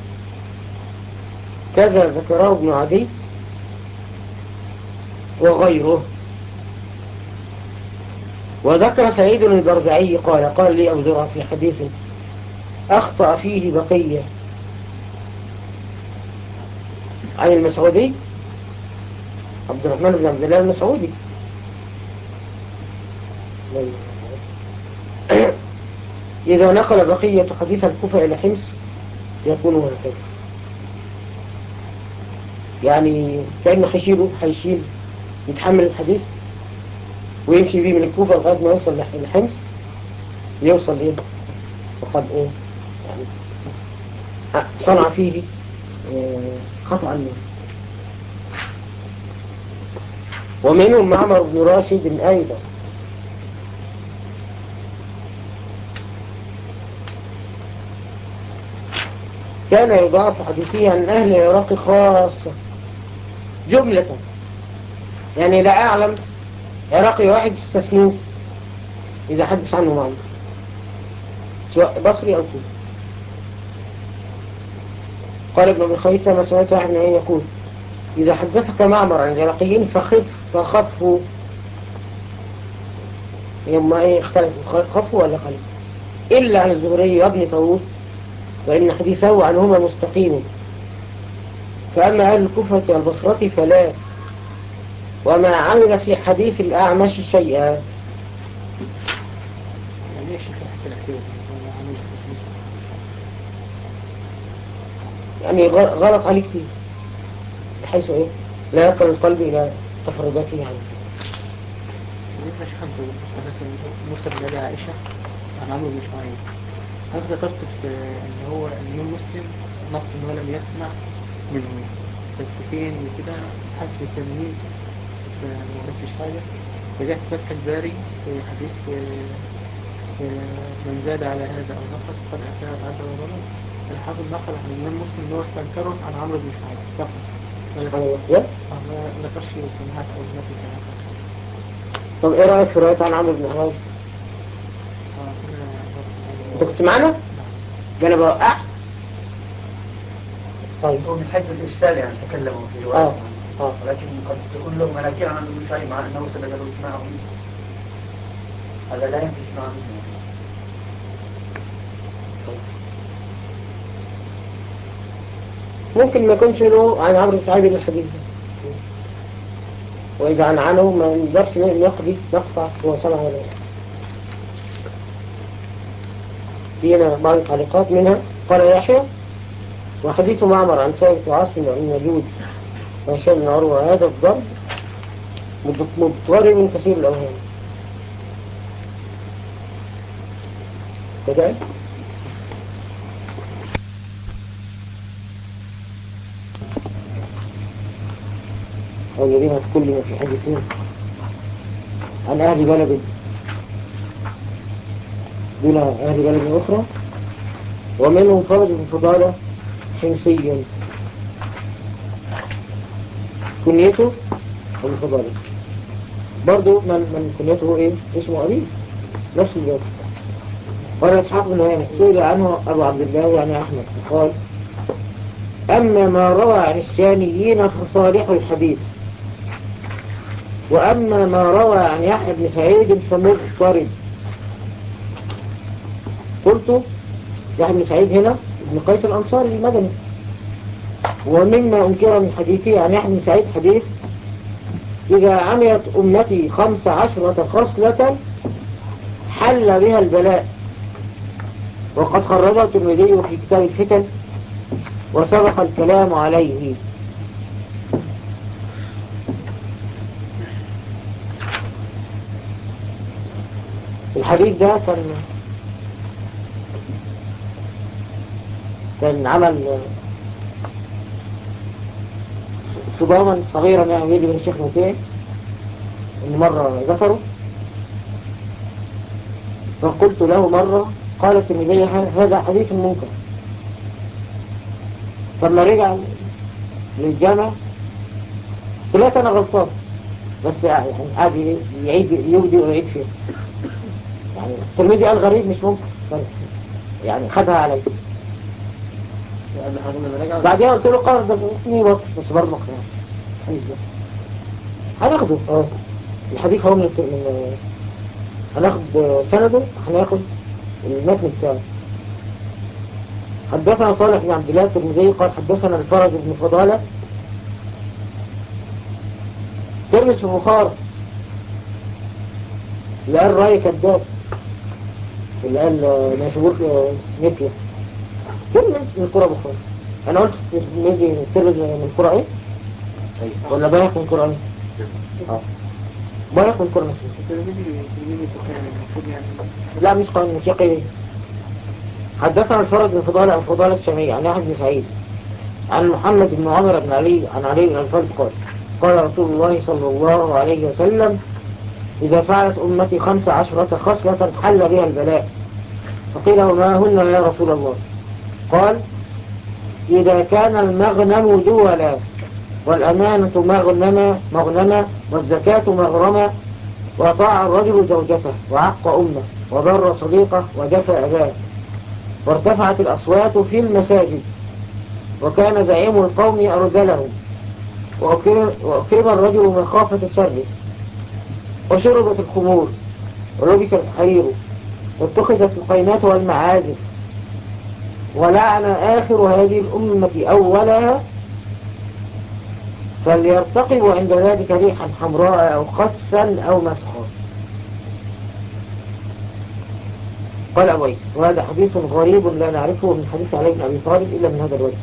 كذا ذكره ابن عدي وغيره وذكر سعيد البرزعي قال قال لي أبو زرع في حديث أخطأ فيه بقية عن المسعودي عبد الرحمن بن عبد الله المسعودي إذا نقل بقية حديث الكوفة إلى حمص يكون هكذا يعني كأنه حيشيله حيشيل يتحمل الحديث ويمشي بيه من الكوفة لغاية ما يوصل لحمص يوصل إيه وقد إيه يعني صنع فيه خطأ منه ومنهم معمر بن راشد أيضا كان يضاعف حديثه عن أهل العراق خاصة جملة يعني لا أعلم عراقي واحد استثنوه إذا حدث عنه معنا سواء بصري أو كوفي قال ابن أبي خيثة سمعت واحد من يقول إذا حدثك معمر عن العراقيين فخف فخفوا يوم ايه اختلفوا خفوا ولا خلفوا إلا عن الزهري وابن طاووس فإن حديثه عنهما مستقيم فأما أهل الكفة والبصرة فلا وما عمل في حديث الأعمش شيئا يعني غلط عليه كتير بحيث ايه لا يقل القلب الى تفرداته عنه بالنسبة لشيخ مرسل بن عائشة عن عمرو بن شعيب حضرتك ذكرت في ان هو الامام مسلم نص ان هو لم يسمع منه فلسفيين وكده حاسس بالتمييز ما عرفتش حاجة رجعت فتح الباري في حديث آه، آه، من زاد على هذا أو نقص قد أتى هذا وظلم الحافظ نقل عن الإمام مسلم إن هو استنكره عن عمرو بن شعيب فقط ما ذكر- ايه آه، ما ذكرش سماحات أو نفي كلام طب ايه رأيك في رواية عن عمرو بن حراج آه، كده انت كنت معانا؟ ده انا بوقعت طيب هو من حيث الإرسال يعني تكلموا في رواية اه اه ولكن قد تقول له مناكير عن ابن شيء مع أنه سبق له اسماعه منه هذا لا ينفي اسماعه منه ممكن ما يكونش له عن عمرو بن شعيب إلا الحديث ده. وإذا عن عنه ما نقدرش نقضي نقطع هو سمع ولا لا في هنا بعض التعليقات منها قال يحيى وحديث معمر عن ثابت وعاصم بن وجود وهشام بن عروة هذا الضرب مضطرب كثير الأوهام كذلك أو يريها في كل ما في حديثين عن أهل بلد دون أهل بلد أخرى ومنهم فرد بن فضالة حمصي كنيته ابن فضالة برضو من, من كنيته ايه اسمه أبي نفس الجواب قال إسحاق بن هانئ سئل عنه أبو عبد الله يعني أحمد قال أما ما روى عن الشاميين فصالح الحديث وأما ما روى عن يحيى بن سعيد فمضطرب قلت يحيى بن سعيد هنا ابن قيس الأنصاري المدني ومما أنكر من حديثه عن يحيى بن سعيد حديث إذا عملت أمتي خمس عشرة خصلة حل بها البلاء وقد خرجه الترمذي في كتاب الفتن وسبق الكلام عليه الحديث ده كان كان عمل صداما صغيرا يعني يجي من الشيخ مطيع ان مرة ذكره فقلت له مرة قال الترمذي هذا حديث منكر فلما رجع للجامع طلعت انا غلطان بس يعني قاعد يعيد يبدي ويعيد فيه يعني الترمذي قال غريب مش ممكن يعني خدها علي بعدين قلت له قرض ده اثنين بس بس برضه مقنع الحديث ده هناخده اه الحديث هو من الت- من هناخد سنده هناخد المتن بتاعه حدثنا صالح بن عبد الله الترمذي قال حدثنا الفرج بن فضالة ترمز في البخاري اللي قال رأي كذاب اللي قال ناشبوك مثله ترمز من قرى بخاري انا قلت نيجي ترمز من قرى ايه ولا بايخ من قرى ايه اه بايخ من قرى مثله التلفزيون التلفزيون كان المفروض يعني لا مش قانون موسيقي حدثنا الفرج بن فضالة عن فضالة الشامية عن أحمد بن سعيد عن محمد بن عمر بن علي عن علي بن الفرد قال قال رسول الله صلى الله عليه وسلم إذا فعلت أمتي خمس عشرة خصلة حل بها البلاء فقيل وما هن يا رسول الله قال إذا كان المغنم دولا والأمانة مغنما مغنما والزكاة مغرما وأطاع الرجل زوجته وعق أمه وبر صديقه وجفى أباه وارتفعت الأصوات في المساجد وكان زعيم القوم أرجلهم وأكرم, وأكرم الرجل مخافة شره وشربت الخمور ولبس الحرير واتخذت القينات والمعازف ولعن آخر هذه الأمة أولها فليرتقبوا عند ذلك ريحا حمراء أو خسا أو مسخا قال أبويس وهذا حديث غريب لا نعرفه من حديث علي بن أبي طالب إلا من هذا الوجه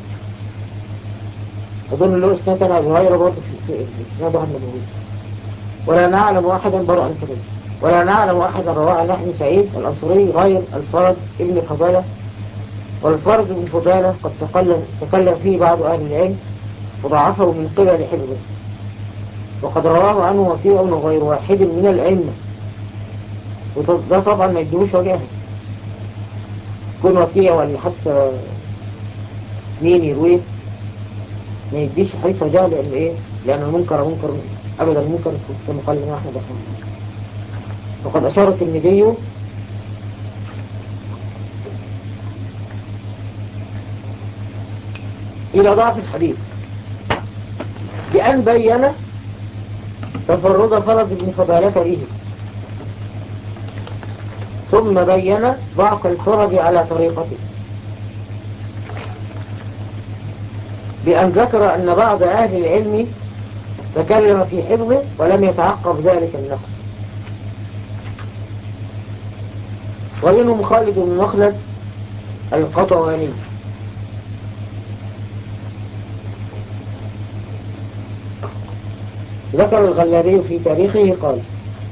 أظن له إسناد عن أبي هريرة برضه في في إسناده عن النبوي ولا نعلم أحدا برأ عن كذا ولا نعلم أحدا رواه عن نحن سعيد الأنصري غير الفرد ابن فضالة والفرد بن فضالة قد تكلم, تكلم فيه بعض أهل العلم وضعفه من قبل حفظه وقد رواه عنه وكيع وغير واحد من الأئمة وده طبعا ما يدوش وجهه يكون وكيع ولا حتى مين يرويه ما يديش حديث وجهه لأن إيه لأن المنكر منكر أبدا المنكر كما قال الإمام أحمد رحمه الله وقد أشار الترمذي إلى ضعف الحديث بأن بين تفرد فرض ابن فضالة به ثم بين ضعف الفرد على طريقته بأن ذكر أن بعض أهل العلم تكلم في حفظه ولم يتعقب ذلك النقص ومنهم خالد بن مخلد القطواني ذكر الغلاري في تاريخه قال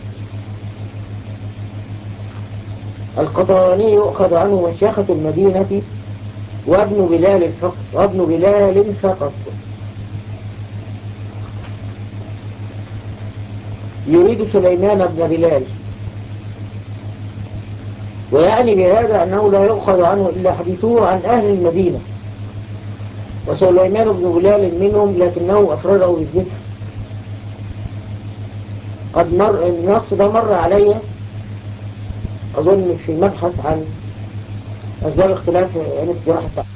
القطواني يؤخذ عنه مشيخة المدينة وابن بلال فقط وابن بلال فقط يريد سليمان بن بلال ويعني بهذا أنه لا يؤخذ عنه إلا حديثه عن أهل المدينة وسليمان بن بلال منهم لكنه أفرده بالذكر قد مر النص ده مر علي أظن في مبحث عن أسباب اختلاف عن الجراحة التعب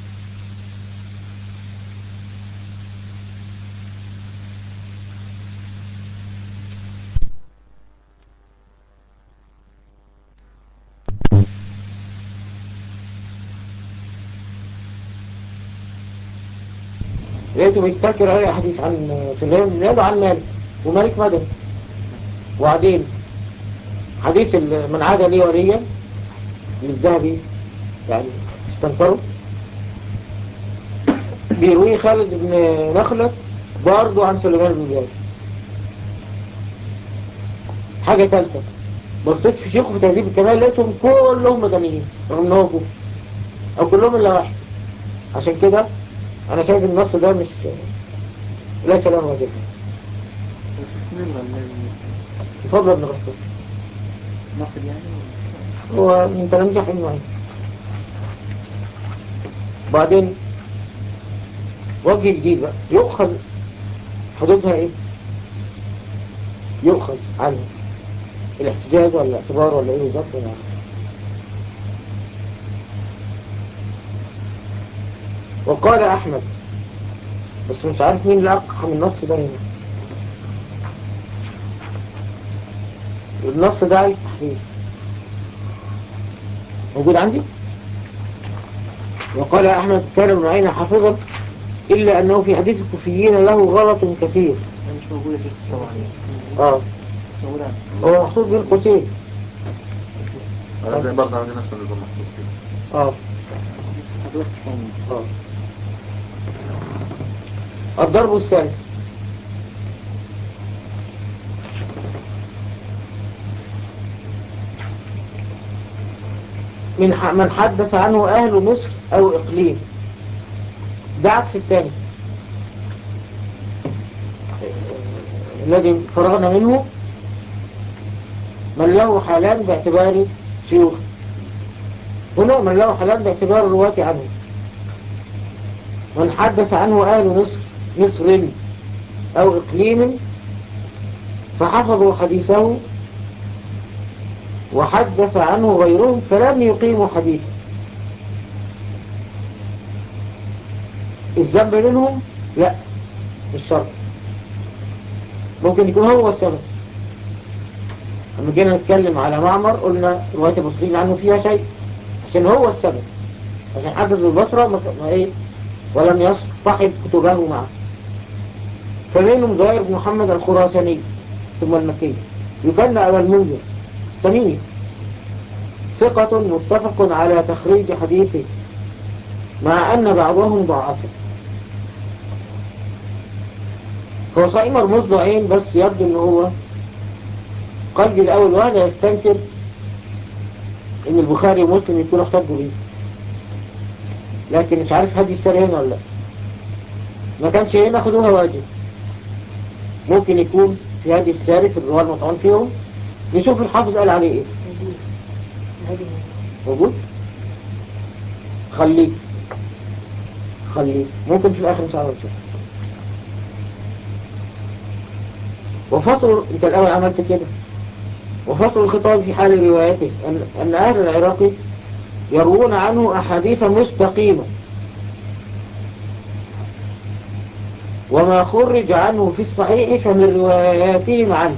لقيته بيستذكر أي حديث عن سليمان بن بلال وعن مالك ومالك مدني وبعدين حديث ال- من عاد لي وليا للذهبي يعني استنكره بيرويه خالد بن مخلد برضه عن سليمان بن بلال حاجة ثالثة بصيت في شيخه في تهذيب الكمال لقيتهم كلهم مدنيين رغم ان هو كوفي او كلهم الا واحد عشان كده انا شايف النص ده مش ليس له وجه مين الغلابي بفضل ابن غسان ناقد يعني هو من تلاميذ حلم معين بعدين وجه جديد بقى يؤخذ حدودها ايه يؤخذ عنه الاحتجاج ولا الاعتبار ولا ايه بالظبط يعني وقال احمد بس مش عارف مين اللي اقحم النص ده هنا النص ده عايز تحرير موجود عندي وقال أحمد كان ابن عين حافظا إلا أنه في حديث الكوفيين له غلط كثير أنا مش موجودة في طبعا يعني آه مش موجودة عندي. هو محطوط بين قوسين انا زي برضه عندي نفس النظام محطوط كده آه حضرتك ثاني آه الضرب الثالث من ح- من حدث عنه أهل مصر أو إقليم ده عكس الثاني الذي فرغنا منه من له حالان باعتبار شيوخ هنا من له حالان باعتبار الرواة عنه من حدث عنه أهل مصر مصر أو إقليم فحفظوا حديثه وحدث عنه غيرهم فلم يقيموا حديثه الذنب منهم لا مش شرط ممكن يكون هو السبب لما جينا نتكلم على معمر قلنا رواية المصريين عنه فيها شيء عشان هو السبب عشان حدث البصرة ما ما ايه ولم يصطحب كتبه معه فمنهم زهير بن محمد الخراساني ثم المكي يكن أبا المنذر تميمي ثقة متفق على تخريج حديثه مع أن بعضهم ضعفه هو صحيح مرموز ضعين بس يبدو ان هو قلبي الأول واحد يستنكر ان البخاري ومسلم يكونوا احتجوا بيه لكن مش عارف هدي السر هنا ولا لا ما كانش هنا خدوها واجب ممكن يكون في هذه الثالث اللي هو المطعون فيهم نشوف الحافظ قال عليه ايه موجود هذه موجود خليه خليه ممكن في الاخر ان شاء الله نشوف وفصل انت الاول عملت كده وفصل الخطاب في حال روايته ان, أن اهل العراق يروون عنه احاديث مستقيمة وما خرج عنه في الصحيح فمن رواياتهم عنه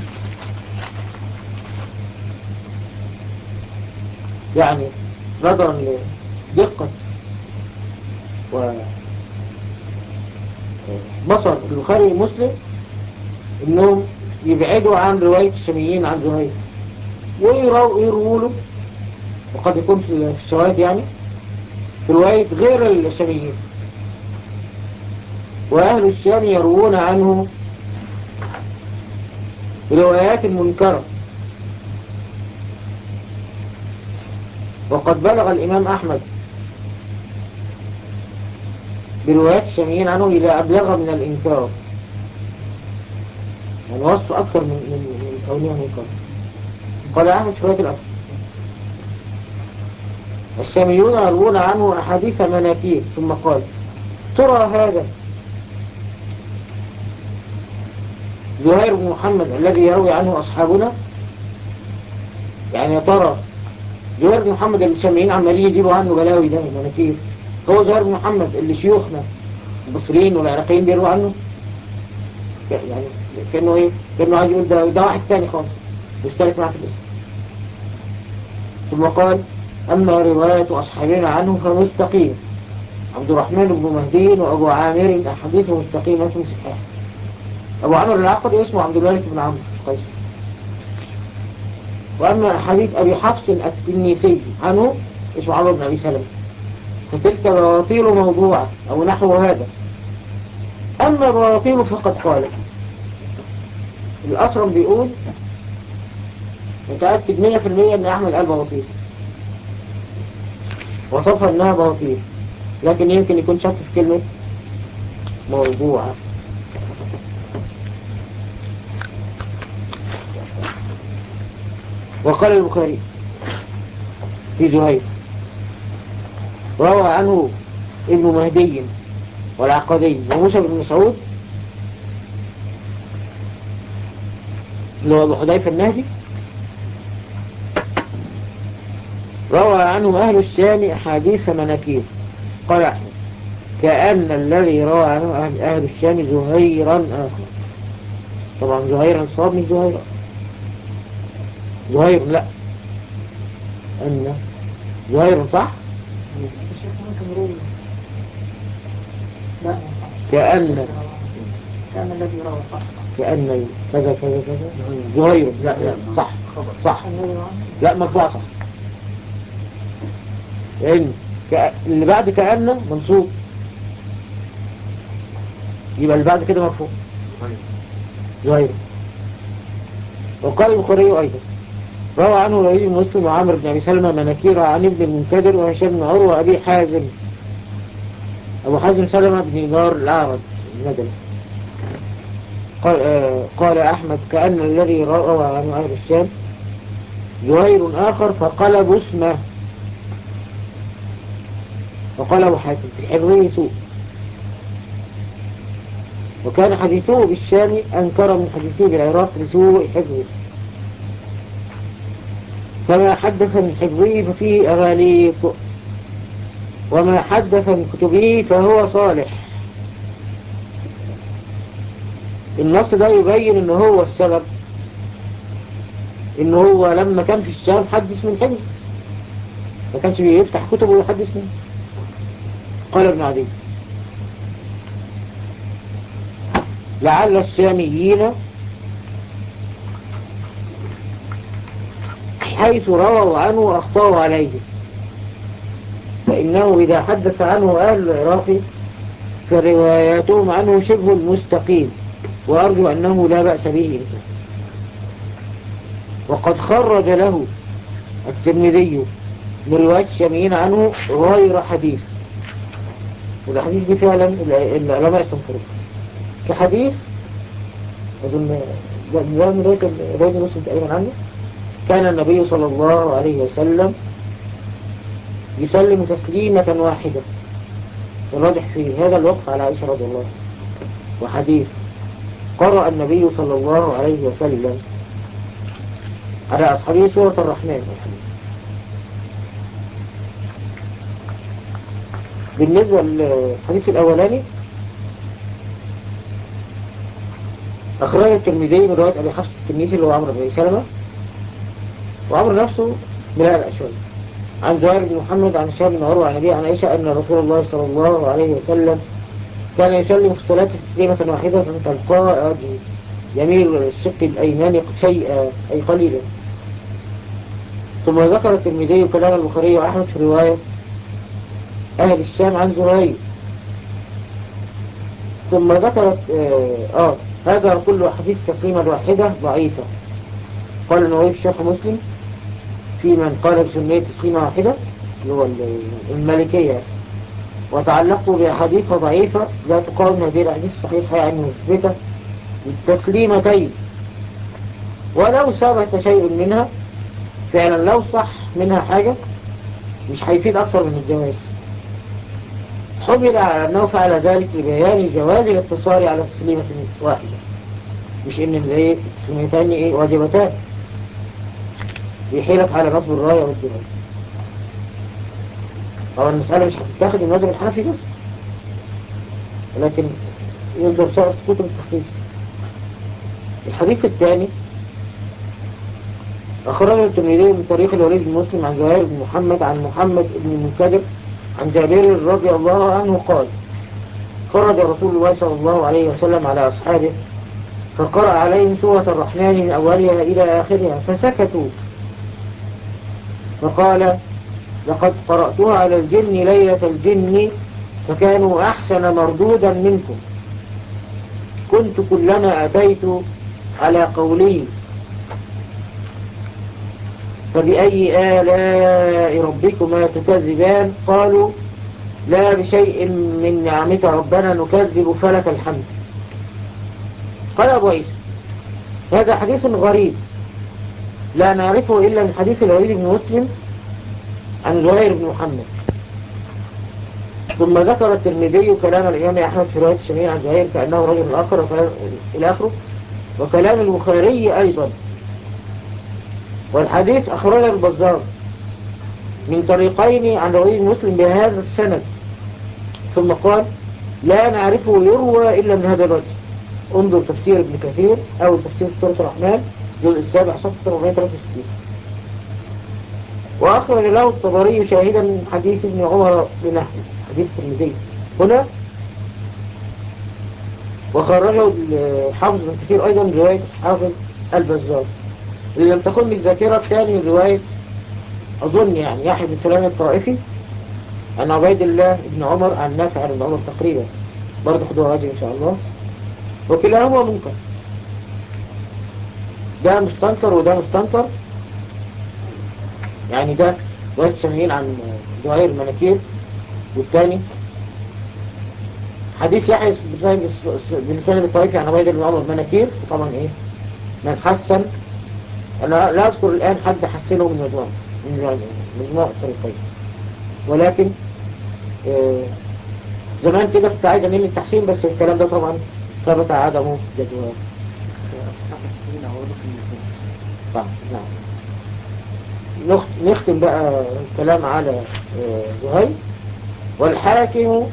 يعني نظرا لدقة و بصر البخاري ومسلم انهم يبعدوا عن رواية الشاميين عن زهير ويرووا له وقد يكون في الشواهد يعني في رواية غير الشاميين وأهل الشام يروون عنه روايات منكرة وقد بلغ الإمام أحمد بروايات الشاميين عنه إلى أبلغ من الإنكار يعني وصف أكثر من من من كونها منكر قال أحمد شوية الأكثر الشاميون يروون عنه أحاديث مناكير ثم قال ترى هذا زهير بن محمد الذي يروي عنه أصحابنا يعني يا ترى زهير بن محمد اللي الشاميين عمالين يجيبوا عنه بلاوي ده مناكير هو زهير بن محمد اللي شيوخنا المصريين والعراقيين بيروا عنه يعني كأنه ايه كأنه عايز يقول ده, ده واحد تاني خالص مشترك معاه في الاسم ثم قال أما رواية أصحابنا عنه فمستقيم عبد الرحمن بن مهدي وأبو عامر أحاديث مستقيمة صحيحة أبو عمرو العقدي اسمه عبد الملك بن عمرو قيس وأما حديث أبي حفص التنيسي عنه اسمه عمرو بن أبي سلمة فتلك بواطيل موضوعة أو نحو هذا أما بواطيل فقد قال الأسرم بيقول متأكد مية في المية أن أحمد قال بواطيل وصفها أنها بواطيل لكن يمكن يكون شك في كلمة موضوعة وقال البخاري في زهير روى عنه ابن مهدي والعقدي وموسى بن مسعود اللي هو ابو حذيفه النهدي روى عنه أهل الشام أحاديث مناكير قال أحمد كأن الذي روى عنه أهل, أهل الشام زهيرا آخر طبعا زهيرا صاب مش زهيرا زهير لا أن زهير صح الشيخ ممكن يروي لا كأن كان الذي روى صح كأن كذا كذا كذا زهير لا لا صح صح الذي روى لا مرفوع صح لأن كأ... اللي بعد كأن منصوب يبقى اللي بعد كده مرفوع زهير وقال البخاري أيضا روى عنه الوليد بن مسلم وعمر بن أبي سلمة مناكير عن ابن المنكدر وهشام بن عروة وأبي حازم أبو حازم سلمة بن دينار الأعرج المدني قال, آه قال أحمد كأن الذي روى عنه أهل الشام زهير آخر فقلب اسمه وقال أبو حاتم في حفظه سوء وكان حديثه بالشام أنكر من حديثه بالعراق لسوء حفظه فما حدث من حفظه ففيه أغاليق وما حدث من كتبه فهو صالح النص ده يبين ان هو السبب ان هو لما كان في الشام حدث من حفظ ما كانش بيفتح كتبه ويحدث منه قال ابن عدي لعل الشاميين حيث رووا عنه وأخطأوا عليه فإنه إذا حدث عنه أهل العراق فرواياتهم عنه شبه المستقيم وأرجو أنه لا بأس به وقد خرج له الترمذي من رواية الشاميين عنه غير حديث والأحاديث دي فعلا الع- العلماء استنكروها كحديث أظن ده ده من رواية ال- رواية مسلم تقريبا عنه كان النبي صلى الله عليه وسلم يسلم تسليمة واحدة الراجح في هذا الوقف على عائشة رضي الله عنها وحديث قرأ النبي صلى الله عليه وسلم على أصحابه سورة الرحمن الحديث بالنسبة للحديث الأولاني أخرج الترمذي من رواية أبي حفص التنيسي اللي هو عمرو بن سلمة وعمرو نفسه بلا الأشوال عن زهير بن محمد عن هشام بن عروة عن أبي عن عائشة أن رسول الله صلى الله عليه وسلم كان يسلم في الصلاة تسليمة واحدة فالقائد يميل الشق الأيمن شيئا أي قليلا ثم ذكر الترمذي كلام البخاري وأحمد في رواية أهل الشام عن زهير ثم ذكرت آه, آه هذا كل حديث تسليمة واحدة ضعيفة قال النووي في شرح مسلم في من قال بسنية تسليمة واحدة اللي هو ال- المالكية وتعلقوا بأحاديث ضعيفة لا تقاوم هذه الأحاديث الصحيحة يعني مثبتة للتسليمتين ولو ثبت شيء منها فعلا لو صح منها حاجة مش هيفيد أكثر من الجواز حمل على أنه فعل ذلك لبيان جواز الاقتصار على تسليمة واحدة مش إن الايه التسليمتان إيه واجبتان بيحيلك على نصب الراية والجواز طبعا المسألة مش هتتاخد من المذهب الحنفي بس ولكن يقدر سائر في كتب التخفيف الحديث الثاني أخرجه الترمذي من طريق الوليد بن مسلم عن زهير بن محمد عن محمد بن المنكدر عن جابر رضي الله عنه قال خرج رسول الله صلى الله عليه وسلم على أصحابه فقرأ عليهم سورة الرحمن من أولها إلى آخرها فسكتوا فقال لقد قرأتها على الجن ليلة الجن فكانوا أحسن مردودا منكم كنت كلما أتيت على قولي فبأي آلاء ربكما تكذبان قالوا لا بشيء من نعمك ربنا نكذب فلك الحمد قال أبو عيسى هذا حديث غريب لا نعرفه إلا من حديث الوليد بن مسلم عن زهير بن محمد ثم ذكر الترمذي كلام الإمام أحمد في رواية الشميع عن زهير كأنه رجل آخر وكلام إلى آخره وكلام البخاري أيضا والحديث أخرج البزار من طريقين عن رواية مسلم بهذا السند ثم قال لا نعرفه يروى إلا من هذا الوجه انظر تفسير ابن كثير أو تفسير سورة الرحمن الجزء السابع صفحة 463 وأخرج له الطبري شاهدا من حديث ابن عمر بنحو حديث الترمذي هنا وخرجه الحافظ بن كثير أيضا من رواية حافظ البزار اللي لم تكن لي الذاكرة الثاني من رواية أظن يعني يحيى بن سلام الطائفي عن عبيد الله بن عمر عن نافع عن ابن عمر تقريبا برضه خدوها راجع إن شاء الله وكلاهما منكر ده مستنكر وده مستنكر يعني ده رواية الشمعين عن زهير المناكير والثاني حديث يحيى بن سلام الطائفي عن عبيد الله بن عمر المناكير طبعا ايه من حسن أنا لا أذكر الآن حد حسنه من مجموعة من مجموعة الطريقين ولكن آه زمان كده كنت عايز أميل للتحسين بس الكلام ده طبعا ثبت عدمه جدوى طبعا نعم نختم بقى الكلام على آه زهير والحاكم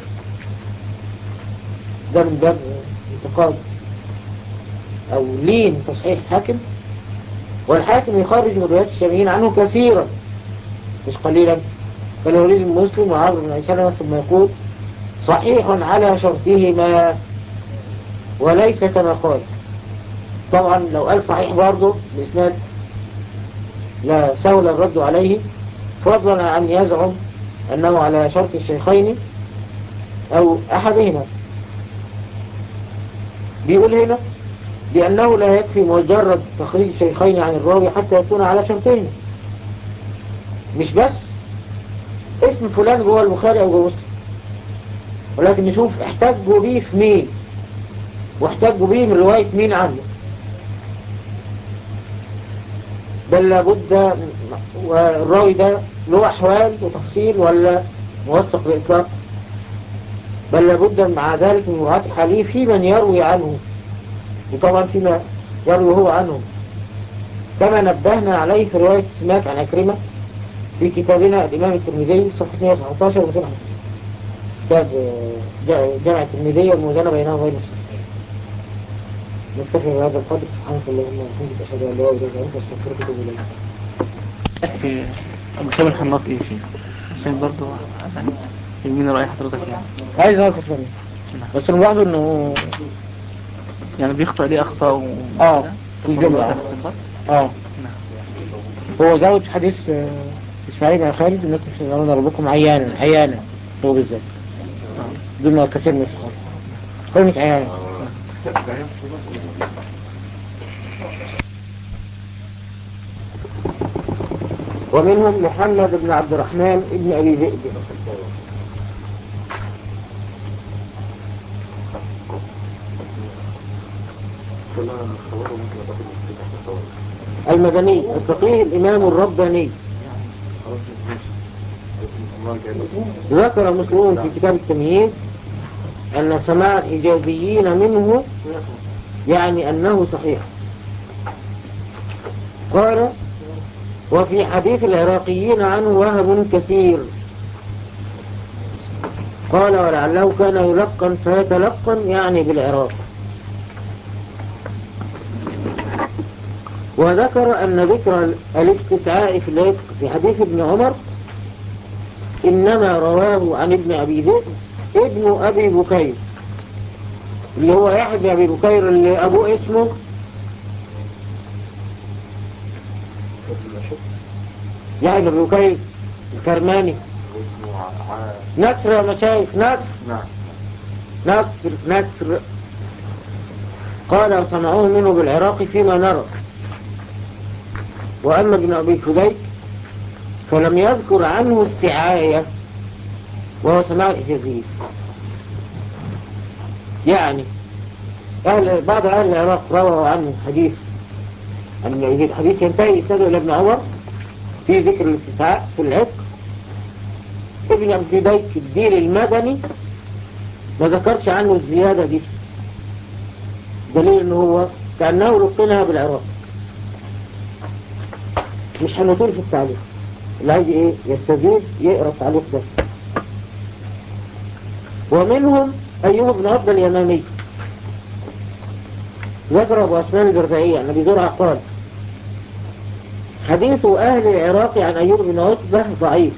ده من باب انتقاد أو لين تصحيح حاكم والحاكم يخرج من روايات الشاميين عنه كثيرا مش قليلا كالوليد المسلم وعمرو بن سلمة ثم يقول صحيح على شرطهما وليس كما قال طبعا لو قال صحيح برضه بإسناد لا سهل الرد عليه فضلا عن يزعم أنه على شرط الشيخين أو أحدهما بيقول هنا لأنه لا يكفي مجرد تخريج الشيخين عن الراوي حتى يكون على شرطين مش بس اسم فلان جوه البخاري أو جوه مسلم ولكن نشوف احتجوا بيه في مين واحتجوا بيه من رواية مين عنه بل لابد والراوي ده له أحوال وتفصيل ولا موثق بإطلاق بل لابد مع ذلك من مراعاة حاليه في من يروي عنه وطبعا فيما يروي هو عنه كما نبهنا عليه في رواية سماك عن أكرمة في كتابنا الإمام الترمذي صفحة 119 و 250 كتاب آه، جامع الترمذي والموزنة بينهما وبين الصحيحين نكتفي بهذا القدر سبحانك اللهم وبحمدك أشهد أن لا إله إلا أنت أستغفرك وأتوب إليك في أبو شام الحناط إيه شيء عشان برضه عشان يمين رأي حضرتك يعني عايز أعرف منه نعم. بس أنا ملاحظ إنه يعني بيخطئ ليه أخطاء و... آه، في الجملة. آه نعم هو زود في حديث آه، إسماعيل بن خالد إنكم تشتغلون ربكم عيانا عيانا هو بالذات دون كثير من الصحابة كلمة عيانا ومنهم محمد بن عبد الرحمن بن أبي ذئب المدني الفقيه الإمام الرباني ذكر مسلم في كتاب التمييز أن سماع الحجازيين منه يعني أنه صحيح قال وفي حديث العراقيين عنه وهب كثير قال ولعله كان يلقن فيتلقن يعني بالعراق وذكر أن ذكر الاستسعاء في العتق في حديث ابن عمر إنما رواه عن ابن أبي ذئب ابن أبي بكير اللي هو يحيى بن أبي بكير اللي أبوه اسمه يحيى بن أبي بكير الكرماني نصر يا مشايخ نصر نعم نصر نصر قال صنعوه منه بالعراق فيما نرى وأما ابن أبي فديك فلم يذكر عنه السعاية وهو سماع الإجازية يعني أهل بعض أهل العراق رووا عنه حديث أن يجد حديث ينتهي إسناده إلى ابن عمر في ذكر الاستسعاء في العتق ابن أبي فديك الدين المدني ما ذكرش عنه الزيادة دي دليل ان هو كأنه لقنها بالعراق مش هنطول في التعليق اللي عايز ايه يستزيد يقرأ التعليق ده ومنهم ايوب بن عبد اليمامي ذكر ابو اسنان البردائية عن ابي زرعة قال حديث اهل العراق عن ايوب بن عتبة ضعيف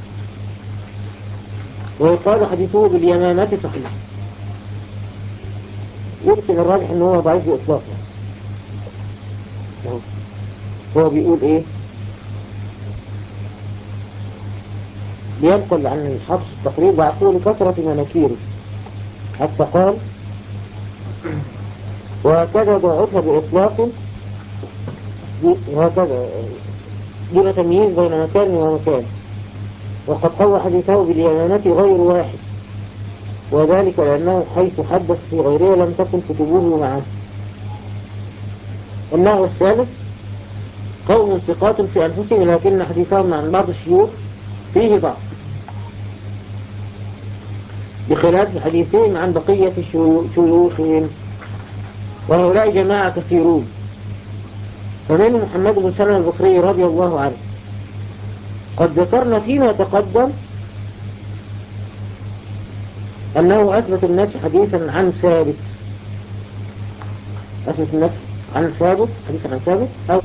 ويقال حديثه باليمامة صحيح يمكن الراجح ان هو ضعيف باطلاق يعني. هو بيقول ايه بينقل عن الحفص التقريب ويقول لكثرة مناكيره حتى قال وهكذا ضعفها بإطلاق وهكذا دون تمييز بين مكان ومكان وقد قوى حديثه باليمامة غير واحد وذلك لأنه حيث حدث في غيره لم تكن كتبه معه النوع الثالث قوم ثقات في أنفسهم لكن حديثهم عن بعض الشيوخ فيه ضعف بخلاف حديثهم عن بقية شيو- شيوخهم وهؤلاء جماعة كثيرون فمنهم محمد بن سلمة البصري رضي الله عنه قد ذكرنا فيما تقدم أنه أثبت الناس حديثا عن ثابت أثبت الناس عن ثابت حديثا عن ثابت أو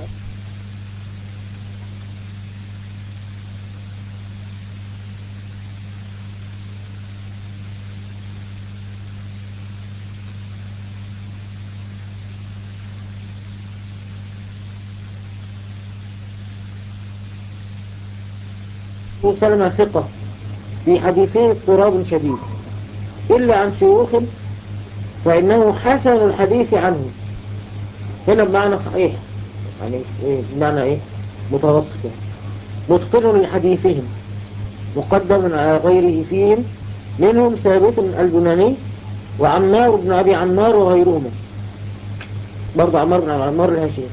أبو سلمة ثقة في حديثه اضطراب شديد إلا عن شيوخ فإنه حسن الحديث عنه هنا بمعنى صحيح يعني إيه بمعنى إيه متوسط يعني. متقن لحديثهم مقدم على غيره فيهم منهم ثابت البناني وعمار بن أبي عمار وغيرهما برضه عمار بن أبي عمار الهاشمي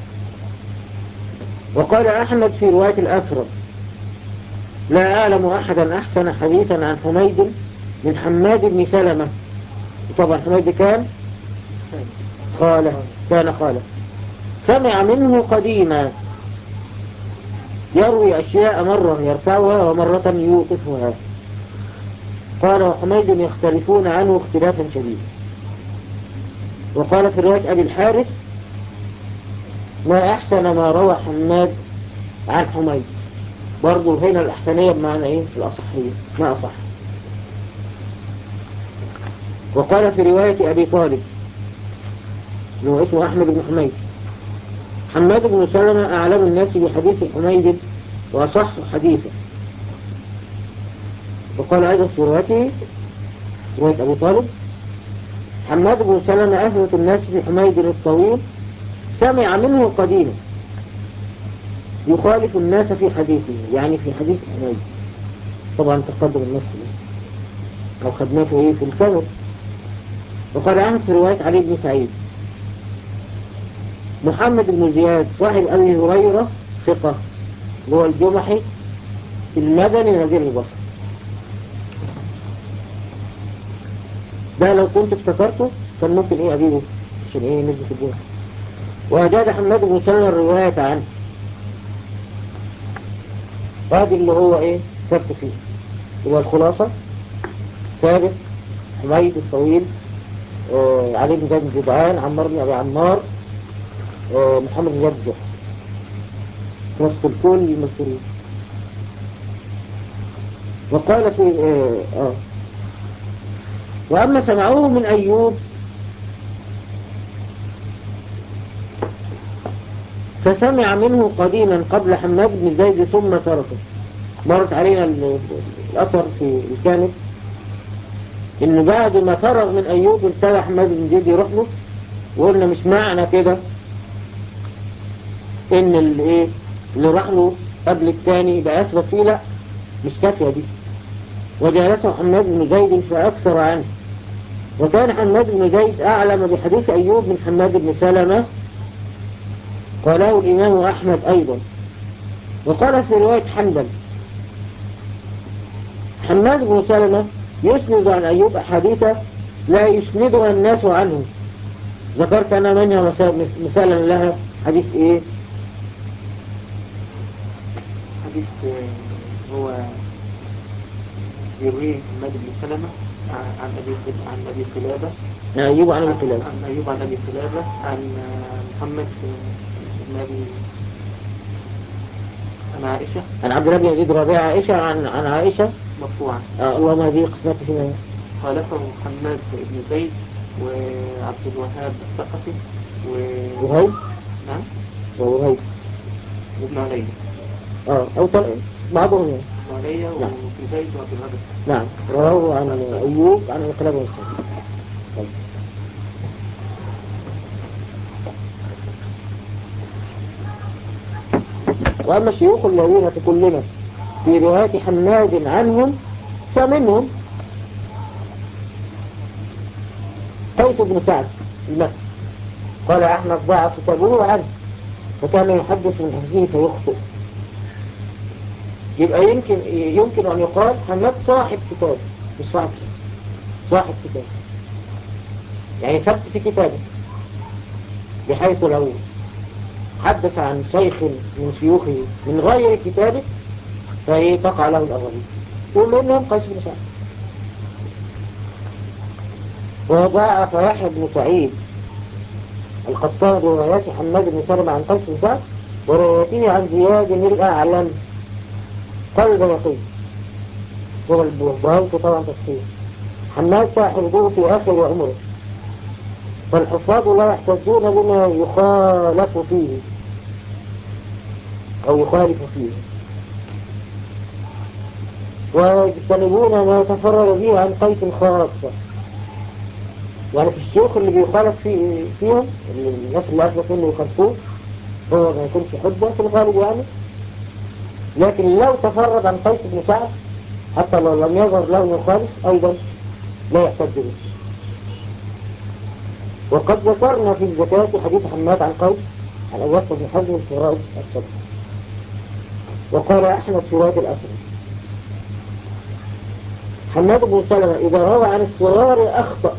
وقال أحمد في رواية الأسرد لا أعلم أحدا أحسن حديثا عن حميد من حماد بن سلمة طبعا حميد كان قال كان قال سمع منه قديما يروي أشياء مرة يرفعها ومرة يوقفها قال وحميد يختلفون عنه اختلافا شديدا وقال في رواية أبي الحارث ما أحسن ما روى حماد عن حميد برضو هنا الأحسنية بمعنى إيه الأصحية ما أصح وقال في رواية أبي طالب اللي هو اسمه أحمد بن حميد حماد بن سلمة أعلم الناس بحديث حميد وأصح حديثه وقال أيضا في روايته رواية أبي طالب حماد بن سلمة أثبت الناس في حميد الطويل سمع منه قديما يخالف الناس في حديثه يعني في حديث حميد طبعا تقدم النص أو خدناه في إيه في الكامل وقال عنه في رواية علي بن سعيد محمد بن زياد صاحب أبي هريرة ثقة اللي هو الجمحي المدني نذير البصر ده لو كنت افتكرته كان ممكن ايه اجيبه عشان ايه نثبت الجمحي وأجاد حماد بن سلمة الرواية عنه وهذه اللي هو ايه ثبت فيه هو الخلاصة ثابت حميد الطويل آه علي بن زيد بن جدعان عمار بن أبي عمار آه محمد بن زيد الزهري نصف الكل المذكورين وقال في آه, آه وأما سمعوه من أيوب فسمع منه قديما قبل حماد بن زيد ثم تركه مرت علينا الأثر في الكامل إن بعد ما فرغ من أيوب ابتدى حماد بن زيد يروح له وقلنا مش معنى كده إن اللي, اللي راح له قبل الثاني يبقى أثبت فيه لا مش كافية دي وجالسه حماد بن زيد فأكثر عنه وكان حماد بن زيد أعلم بحديث أيوب من حماد بن سلمة قاله الإمام أحمد أيضا وقال في رواية حنبل حماد بن سلمة يسند عن أيوب أحاديث لا يسندها الناس عنه ذكرت أنا منها مثالا لها حديث إيه حديث هو يرويه حماد بن سلمة عن أبي عن أبي قلابة أيوب عن أبي قلابة عن أيوب عن أبي قلابة عن محمد بن أبي عن عائشة عن عبد الله بن يزيد ربيع عائشة عن عن عائشة مرفوعا آه اللهم هذه قسمته فيما خالفه محمد بن زيد وعبد الوهاب الثقفي و وهيب نعم وهيب وابن علي اه أو طل... بعضهم يعني ابن علي نعم. وابن زيد وعبد الوهاب الثقفي. نعم رواه عن أيوب عن القلاب والسلام طيب. وأما الشيوخ الذين تكلمت في رواية حماد عنهم فمنهم قيس بن سعد المكي قال أحمد ضاع كتابه عنه فكان يحدث من حفظه فيخطئ يبقى يمكن يمكن أن يقال حماد صاحب كتاب مش صاحب كتاب صاحب كتاب يعني ثبت في كتابه بحيث لو حدث عن شيخ من شيوخه من غير كتابه فهي تقع له الأغلبية ومنهم قيس بن سعد وضاعف يحيى بن سعيد القطان بروايات حماد بن سلمة عن قيس بن سعد وروايته عن زياد الأعلم قلب يقين هو البهاوت طبعا تفسير حماد صاحبه في آخر عمره فالحفاظ لا يحتجون بما يخالف فيه أو يخالف فيه ويجتنبون ما يتفرد به عن قيس خاصة يعني في الشيوخ اللي بيخالف فيه فيهم اللي الناس اللي أثبت منه يخالفوه هو ما يكونش حجة في الغالب يعني لكن لو تفرد عن قيس بن سعد حتى لو لم يظهر له مخالف أيضا لا يحتج به وقد ذكرنا في الزكاة حديث حماد عن قول عن أبي بن حزم في رأس الصدق وقال أحمد في رأس الأسر حماد بن سلمة إذا روى عن الصغار أخطأ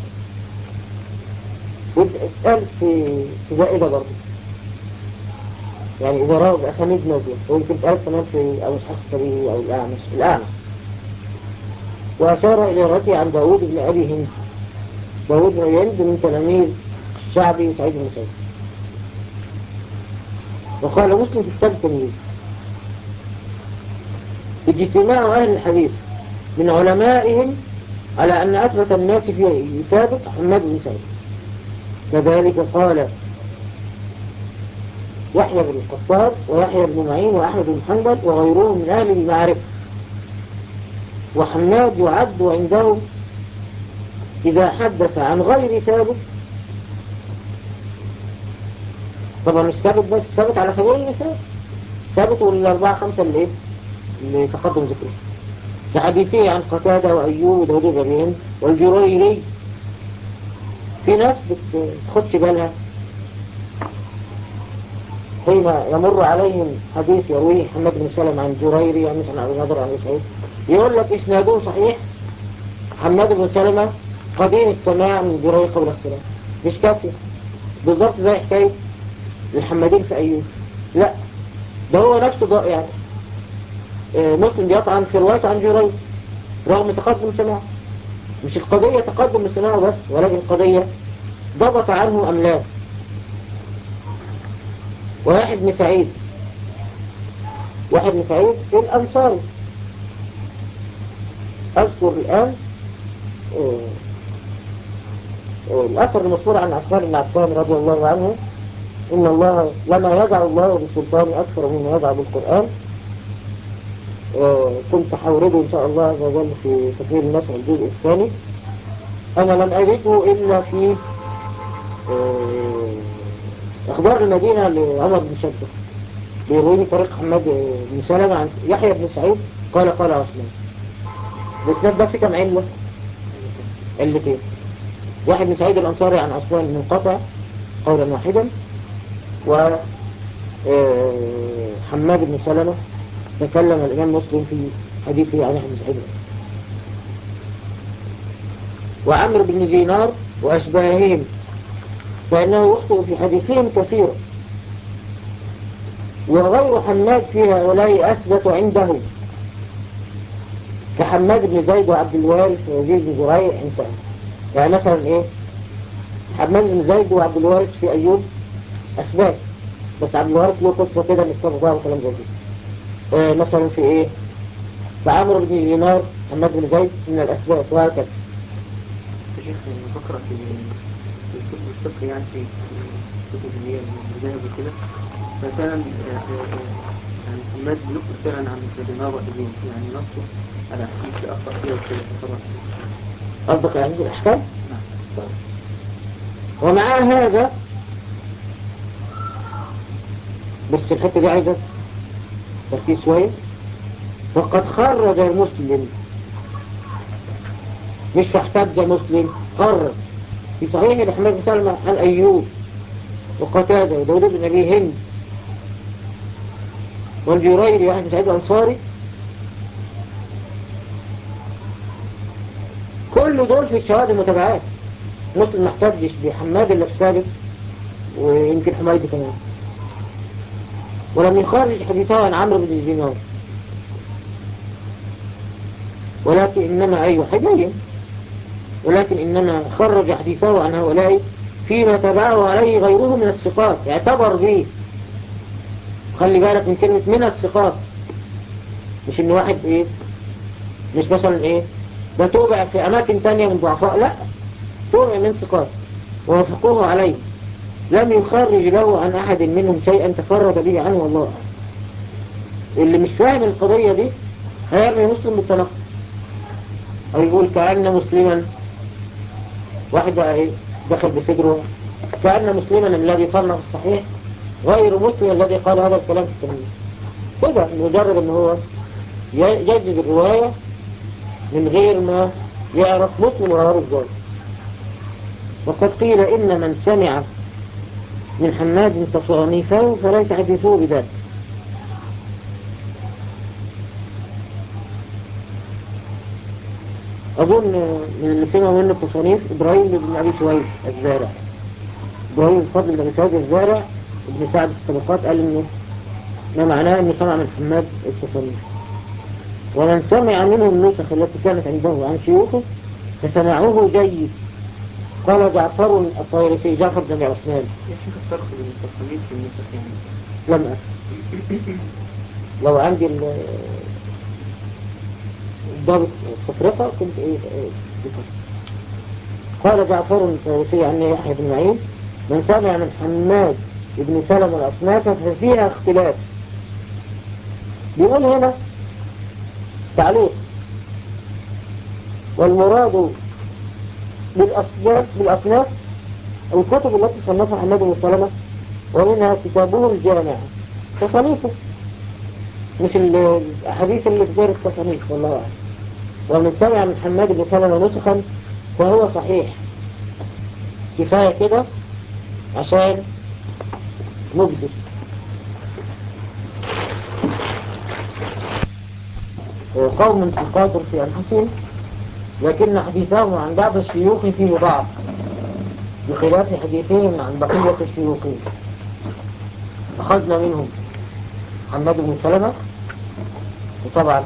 اسأل في في زائدة برضه يعني إذا روى بأسانيد نازلة ويمكن تقال كمان في أو إسحاق الكبير أو الأعمش الأعمش وأشار إلى رأتي عن داوود بن أبي هند داوود بن أبي هند من تلاميذ الشعبي سعيد بن سعيد وقال مسلم في كتاب التمييز اجتماع أهل الحديث من علمائهم على أن أثبت الناس فيه يثابت حماد بن سعيد كذلك قال يحيى بن القصار ويحيى بن معين وأحمد بن حنبل وغيرهم من أهل المعارف وحماد يعد عندهم إذا حدث عن غير ثابت طبعا مش ثابت بس ثابت على سبيل المثال ثابت والأربعة خمسة اللي إيه اللي تقدم ذكره كحديثه عن قتادة وأيوب وداود بن والجريري في ناس بتخدش بالها حين يمر عليهم حديث يرويه محمد بن سلم عن جريري يعني مثلا عن نظر عن سعيد يقول لك اسناده صحيح محمد بن سلمة قديم السماع من جريري قبل السلام مش كافي بالضبط زي حكاية الحمادين في أيوب لا ده هو نفسه ضاء يعني مسلم بيطعن في رواية عن جريري رغم تقدم سماع مش القضية تقدم السماع بس ولكن القضية ضبط عنه أم لا واحد بن سعيد واحد بن سعيد الأنصاري أذكر الآن الأثر المشهور عن عثمان بن عفان رضي الله عنه إن الله لما يدع الله بالسلطان أكثر مما يدع بالقرآن كنت حورده إن شاء الله عز وجل في تفسير الناس الجزء الثاني أنا لم أجده إلا في أخبار المدينة لعمر بن شدة بيروي طريق حماد بن سلمة عن يحيى بن سعيد قال قال عثمان الإسناد ده في كم علة علتين واحد بن سعيد الأنصاري عن عثمان منقطع قولا واحدا و حماد بن سلمة تكلم الإمام مسلم في حديثه عن يحيى بن سعيد وعمر بن دينار وأشباههم فإنه يخطئ في حديثهم كثيرا وغير حماد في هؤلاء أثبت عنده كحماد بن زيد وعبد الوارث ويزيد بن زريع انتهى يعني مثلا ايه حماد بن زيد وعبد الوارث في أيوب أثبات بس عبد الوارث له قصة كده نستفضها ضاع وكلام زي كده إيه مثلا في ايه فعمرو بن دينار حماد بن زيد من الأثبات وهكذا شيخ بقرأ في الكتب الفقه يعني في الكتب اللي هي المذاهب وكده ففعلا يعني حماد بنقل فعلا عن دينار وحدين يعني نصه على حديث أخطأ فيها وكده طبعا قصدك يعني في الأحكام؟ نعم ومع هذا بس الحتة دي عايزة تركيز شوية وقد خرج مسلم مش فاحتج مسلم خرج في صحيح الأحمد بن سلمة عن أيوب وقتادة وداود بن أبي هند والجريري واحد سعيد الأنصاري كل دول في الشهادة المتابعات مسلم ما احتجش بحماد اللي السابق ويمكن حمايد كمان ولم يخرج حديثه عن عمرو بن دينار ولكن إنما أي حجين ولكن إنما خرج حديثه عن هؤلاء فيما تبعه عليه غيره من الثقات اعتبر به خلي بالك من كلمة من الثقات مش ان واحد ايه مش مثلا ايه ده توبع في اماكن تانية من ضعفاء لا توبع من ثقات ووافقوه عليه لم يخرج له عن احد منهم شيئا تفرد به عنه والله اللي مش فاهم القضية دي هيرمي مسلم بالتنقل او يقول كأن مسلما واحد بقى ايه دخل بصدره كأن مسلما الذي صنف الصحيح غير مسلم الذي قال هذا الكلام في التنمية كده مجرد ان هو يجد الرواية من غير ما يعرف مسلم وهو الظاهر وقد قيل إن من سمع من حماد تصانيفه فليس حديثه بذلك أظن من اللي سمعوا منه التصانيف إبراهيم بن أبي سويد الزارع إبراهيم الفضل بن أبي سويد الزارع ابن سعد في الطبقات قال إنه ما معناه إنه سمع من حماد التصانيف ومن سمع منه النسخ التي كانت عنده عن شيوخه فسمعوه جيد قال جعفر الطيرسي جعفر بن عثمان ايش الفرق بين التصنيف والنسخ يعني؟ لم أفهم لو عندي ال- الضابط التفرقة كنت ايه إيه ذكر. قال جعفر الطيرسي عن يحيى بن معين من سمع من حماد بن سلم الأصناف ففيها اختلاف بيقول هنا تعليق والمراد بالأصناف بالأصناف الكتب التي صنفها حماد بن سلمة ومنها كتابه الجامع تصنيفه مش ال- الأحاديث اللي في غير التصنيف والله أعلم ومن سمع من حماد بن سلمة نسخا فهو صحيح كفاية كده عشان نبدأ قوم تقاتل في أنفسهم لكن حديثهم عن بعض الشيوخ فيه ضعف بخلاف حديثهم عن بقية الشيوخ أخذنا منهم محمد بن سلمة وطبعا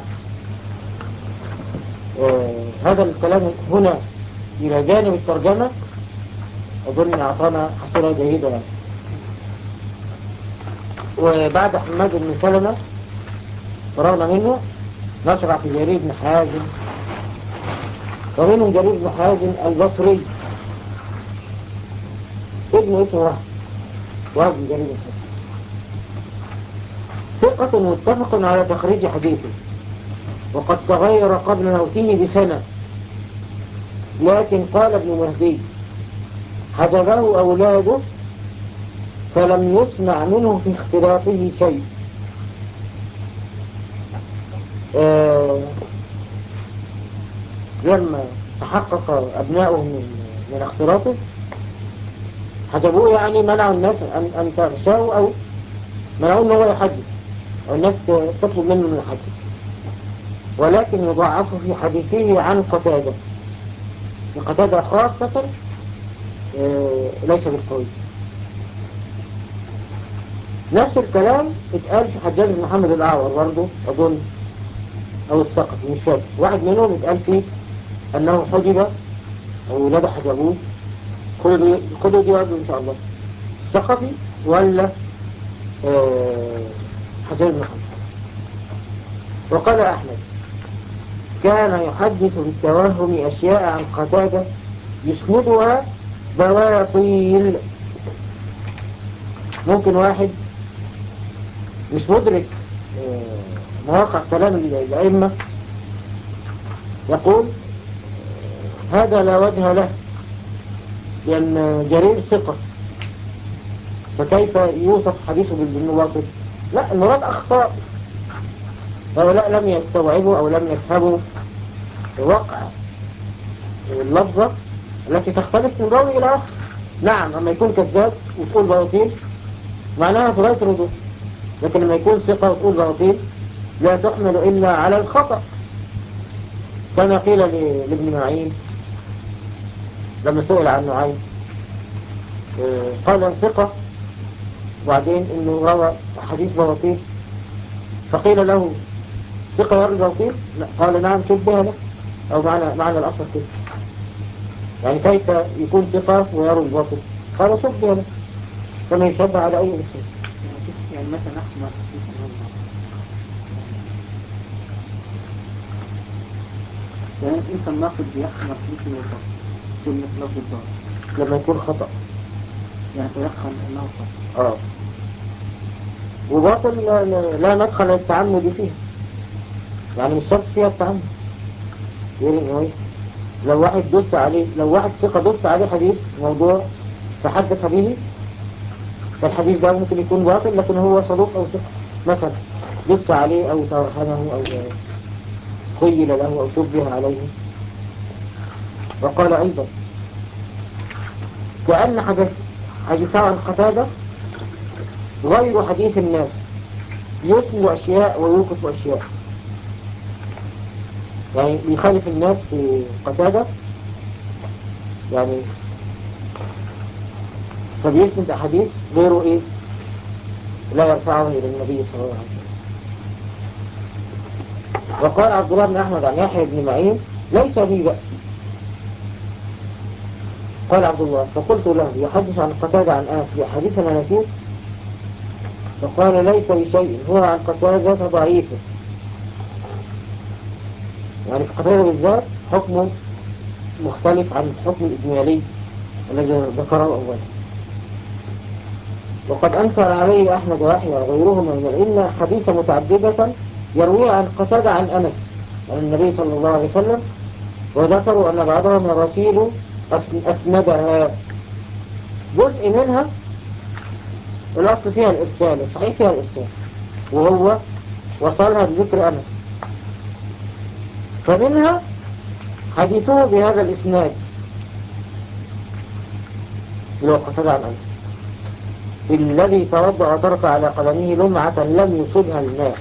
آه هذا الكلام هنا إلى جانب الترجمة أظن أعطانا حصيلة جيدة يعني وبعد حماد بن سلمة فرغنا منه نشرع في جرير بن حازم ومنهم جرير بن حازم البصري ابن اسمه وهب وهب بن جرير بن حازم ثقة متفق على تخريج حديثه وقد تغير قبل موته بسنة لكن قال ابن مهدي حجبه أولاده فلم يسمع منه في اختلافه شيء آه لما تحقق أبنائه من, من اختلاطه حجبوه يعني منعوا الناس أن, أن تغشاه أو منعوه أنه هو يحدث أو الناس تطلب منه من الحديث ولكن يضعف في حديثه عن قتادة قتادة خاصة آه ليس بالقوي نفس الكلام اتقال في حجاج بن محمد الأعور برضه أظن أو السقط مش فاكر واحد منهم اتقال فيه أنه حجب أو ولاد حجبوه خدوا دي وقته إن شاء الله السقطي ولا آه حجاج بن محمد وقال أحمد كان يحدث بالتوهم أشياء عن قتادة يسندها بواطيل ممكن واحد مش مدرك مواقع كلام الأئمة يقول هذا لا وجه له لأن جرير ثقة فكيف يوصف حديثه بالنواقض لا المراد أخطاء هؤلاء لم يستوعبوا أو لم يفهموا وقع اللفظة التي تختلف من راوي إلى آخر نعم أما يكون كذاب وتقول بواطيل معناها في غاية الردود لكن لما يكون ثقة وتقول بواطيل لا تحمل إلا على الخطأ كما قيل لابن معين لما سئل عن نعيم قال ثقة وبعدين انه روى حديث بواطيل فقيل له ثقة يروي بواطيل قال نعم شبه له او معنى, معنى الاصل كده يعني كيف يكون ثقة ويروي الباطل قال شبه له كما يشبه على اي انسان يعني مثلا أحمد يعني انت الناقد بيحمل حديث الوفاة كلمة لفظ الضار لما يكون خطأ يعني تيقن انه صح اه وباطل لا, لا, لا ندخل التعمد فيه يعني مش شرط فيها التعمد يقول إن هو لو واحد دست عليه لو واحد ثقة دست عليه حديث موضوع تحدث به فالحديث ده ممكن يكون باطل لكن هو صدوق او ثقة مثلا دست عليه او توهمه او خيل له أو شبه عليه وقال أيضا كأن حديث حديث عن قتادة غير حديث الناس يثني أشياء ويوقف أشياء يعني بيخالف الناس في قتادة يعني فبيثبت أحاديث غيره إيه لا يرفعه إلى النبي صلى الله عليه وسلم وقال عبد الله بن أحمد عن يحيى بن معين ليس لي بأس قال عبد الله فقلت له يحدث عن قتادة عن أنس بأحاديث مناكير فقال ليس بشيء هو عن قتادة ضعيف يعني في قتادة بالذات حكمه مختلف عن الحكم الإجمالي الذي ذكره أولا وقد أنكر عليه أحمد ويحيى وغيرهما من العلم حديث متعددة يروي عن قتادة عن أنس عن النبي صلى الله عليه وسلم وذكروا أن بعضها مراسيل أسندها جزء منها الأصل فيها الإرسال الصحيح فيها الإرسال وهو وصلها بذكر أنس فمنها حديثه بهذا الإسناد لو قصد عن أنس الذي توضع وترك على قدمه لمعة لم يصبها الماء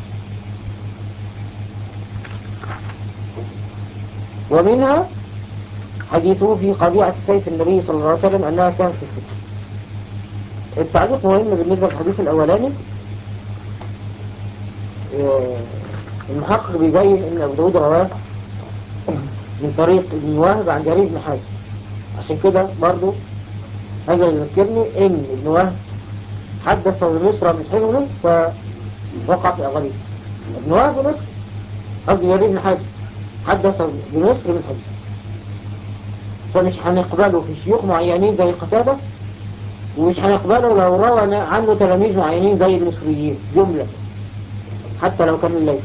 ومنها حديثه في قضية سيف النبي صلى الله عليه وسلم أنها كانت في الفتح التعليق مهم بالنسبة للحديث الأولاني المحقق بيبين ان ابو داود رواه من طريق ابن وهب عن جرير بن حازم عشان كده برضو هذا يذكرني ان ابن وهب حدث بمصر من حفظه فوقع في اغريب ابن وهب بمصر قصدي جرير بن حازم حدث بمصر من حفظه فمش هنقبله في شيوخ معينين زي القتادة ومش هنقبله لو روى عنه تلاميذ معينين زي المصريين جملة حتى لو كان الليل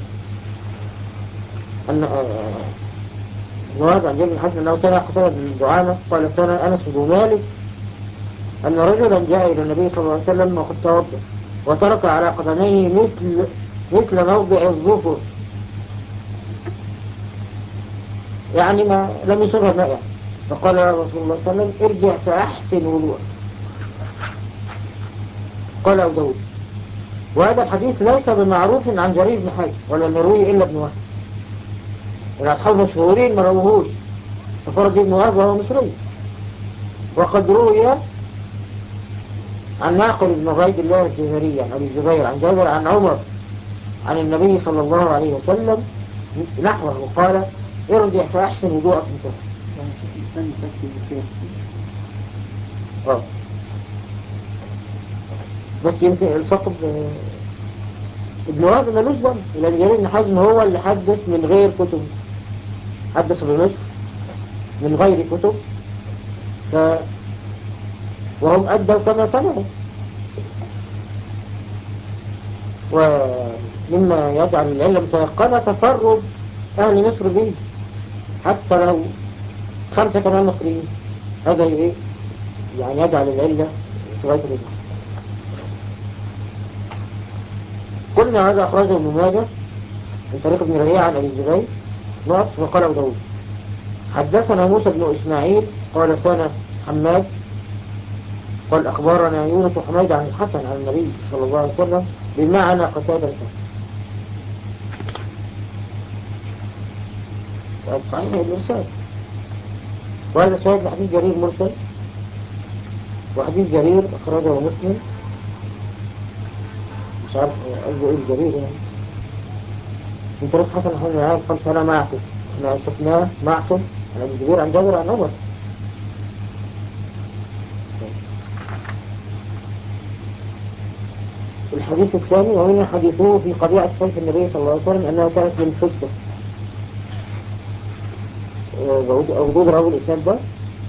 أن نواد عن جابر الحسن أنه سمع قتادة بن دعامة قال سنة أنس بن مالك أن رجلا جاء إلى النبي صلى الله عليه وسلم وقد توضأ وترك على قدميه مثل مثل موضع الظفر يعني ما لم يصبها ماء يعني فقال يا رسول الله صلى الله عليه وسلم ارجع فأحسن وضوء قال أبو داود وهذا الحديث ليس بمعروف عن جرير بن حاج ولا مروي إلا ابن وهب الأصحاب مشهورين ما روهوش تفرج ابن وهب وهو مصري وقد روي عن معقل بن عبيد الله الجزري عن أبي الزبير عن جابر عن عمر عن النبي صلى الله عليه وسلم نحوه قال ارجع فأحسن وضوءك من اه بس يمكن الفقد ابن وهب ملوش ذنب لان جرير بن حزم هو اللي حدث من غير كتب حدث بمصر من غير كتب ف وهم أدوا كما سمعوا ومما يجعل العلم متيقنة تفرد أهل مصر به حتى لو خمسة كمان مصريين هذا ايه يعني يجعل العلة في غاية الإجماع قلنا هذا أخرجه ابن ماجه من طريق ابن ربيعة عن أبي الزبير نقص وقال أبو داود حدثنا موسى بن إسماعيل قال سنة حماد قال أخبرنا يونس وحميد عن الحسن عن النبي صلى الله عليه وسلم بمعنى قتادة الحسن صحيح الإرسال وهذا شاهد لحديث جرير مرسل وحديث جرير أخرجه مسلم مش عارف قصده ايه الجرير يعني من طريق حسن حسن عام قال فأنا معكم احنا شفناه معكم عن أبي الزبير عن جابر عن عمر الحديث الثاني ومن حديثه في قضية سيف النبي صلى الله عليه وسلم أنها كانت من فضة وجود راوي الإسناد ده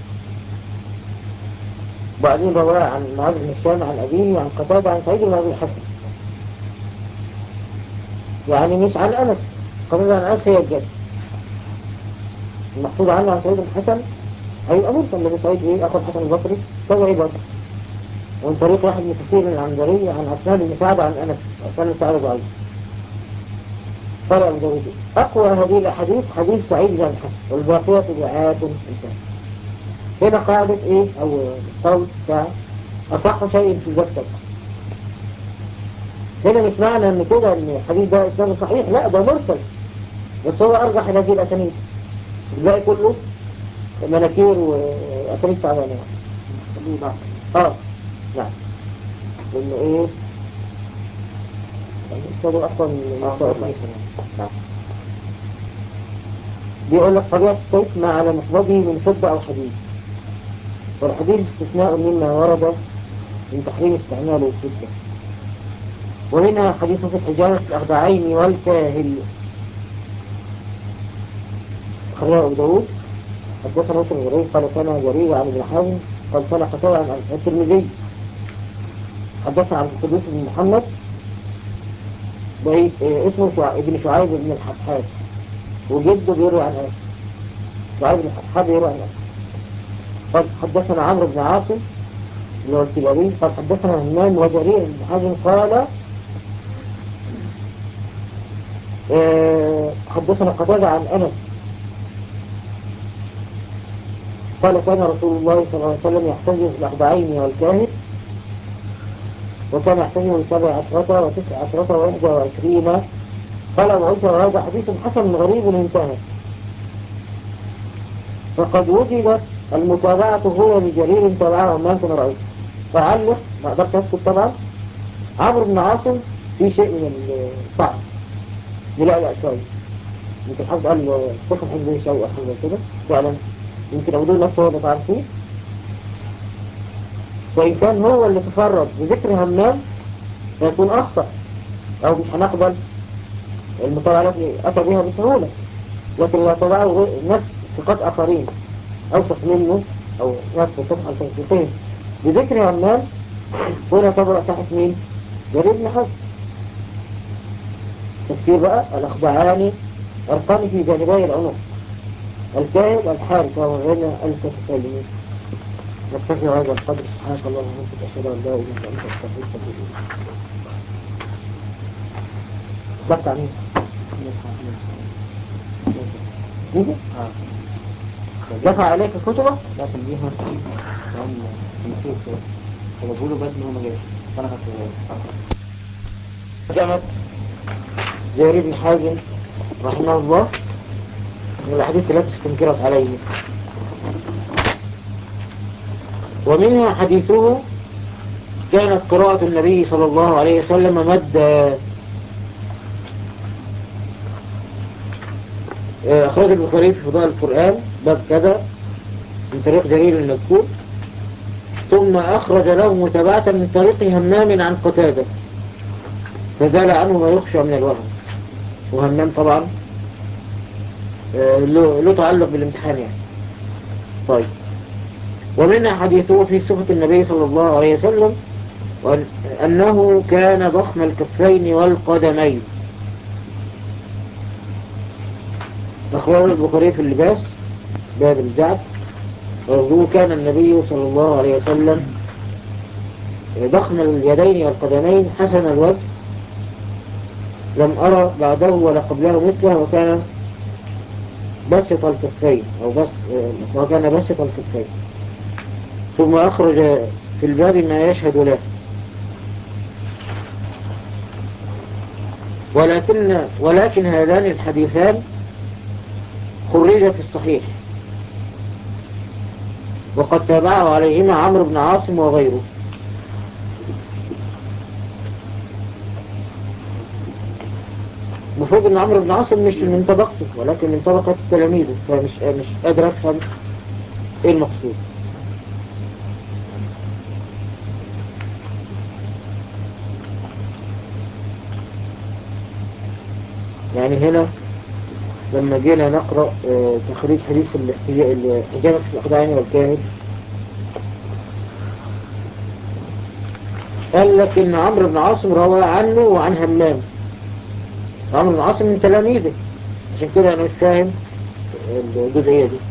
وبعدين رواه عن معاذ بن الشام عن أبيه عن قتادة عن سعيد بن أبي الحسن يعني مش عن أنس قتادة عن أنس هي الجد المحفوظ عنه عن سعيد بن الحسن أي أمر النبي سعيد إيه أخو الحسن البصري سوى عبادة ومن طريق واحد من كثير من العنبري عن عثمان بن سعد عن أنس عثمان بن سعد ضعيف قال أبو داود أقوى هذه الأحاديث حديث سعيد بن الحسن والباقية دعاة انتهى هنا قاعدة إيه أو قول بتاع أصح شيء في ذات هنا مش معنى ان كده ان الحديث ده اسناده صحيح لا ده مرسل بس هو ارجح هذه الاسانيد الباقي كله مناكير واسانيد تعبانه يعني اه نعم لانه ايه يعني الاسناد اصلا من نعم بيقول لك طبيعة السيف ما على مخرجه من فضة او حديد والحديد استثناء مما ورد من تحريم استعماله الفضة وهنا حديث في حجارة الأخضعين والكاهل خرجه أبو داود حدثنا نصر الغريب قال كان جرير عن ابن حازم قال كان قتال عن الترمذي حدثنا عن القدوس بن محمد وهي اسمه شع... ابن شعيب بن الحبحاب وجده بيروي عن أبي شعيب بن الحبحاب بيروي عن أبي قال حدثنا عمرو بن عاصم اللي هو الكلابي قال حدثنا همام وجرير بن حازم قال حدثنا قتادة عن أنس قال كان رسول الله صلى الله عليه وسلم يحتجز الأخضعين والكاهن وكان يحتجز سبع عشرة وتسع عشرة وإحدى وعشرين قال أبو عيسى وهذا حديث حسن غريب انتهى فقد وجدت المتابعة هو لجرير تبعه ما كان رأيته فعلق ما أقدرش أسكت طبعا عمرو بن عاصم في شيء من الصعب لا لا شوي يمكن حد قال فقه حزب شوي أو حاجة كده فعلا يمكن أبو نفسه هو اللي طعن فيه وإن كان هو اللي تفرد بذكر همام فيكون أخطأ أو مش هنقبل المطالعات اللي أتى بها بسهولة لكن لو طبعه نفس ثقات آخرين أوثق منه أو نفس فتح التوثيقين بذكر همام هنا تبرأ صحة مين؟ جرير بن حزم تفسير بقى الأخضعان أرقان في جانبي العنق الكاهل الحارث وهو غير الكتالين نستفي هذا القدر سبحانك اللهم وبحمدك أشهد أن لا إله إلا أنت أستغفرك وأتوب إليك ضبط عليه دفع عليك الكتبة لكن دي هو كان نسيت هو بيقولوا بس ان هو ما جاش فانا خدت جمت جرير بن حازم رحمه الله من الأحاديث التي استنكرت عليه ومنها حديثه كانت قراءة النبي صلى الله عليه وسلم مد أخرج البخاري في فضاء القرآن باب كذا من طريق جرير المذكور ثم أخرج له متابعة من طريق همام عن قتادة فزال عنه ما يخشى من الوهم وهمام طبعا له تعلق بالامتحان يعني طيب ومنها حديثه في صفة النبي صلى الله عليه وسلم أنه كان ضخم الكفين والقدمين أخبار البخاري في اللباس باب الجعد ويقول كان النبي صلى الله عليه وسلم ضخم اليدين والقدمين حسن الوجه لم أرى بعده ولا قبله مثله وكان بسط الكفين أو بس وكان بسط الكفين ثم أخرج في الباب ما يشهد له ولكن ولكن هذان الحديثان خرج في الصحيح وقد تابعه عليهما عمرو بن عاصم وغيره المفروض ان عمرو بن عاصم مش من طبقته ولكن من طبقة تلاميذه فمش مش قادر افهم ايه المقصود يعني هنا لما جينا نقرأ اه تخريج حديث الحجامة في الأخدعين والكاهن قال لك ان عمرو بن عاصم روى عنه وعن همام عمرو بن عاصم من تلاميذه عشان كده انا مش فاهم الجزئية دي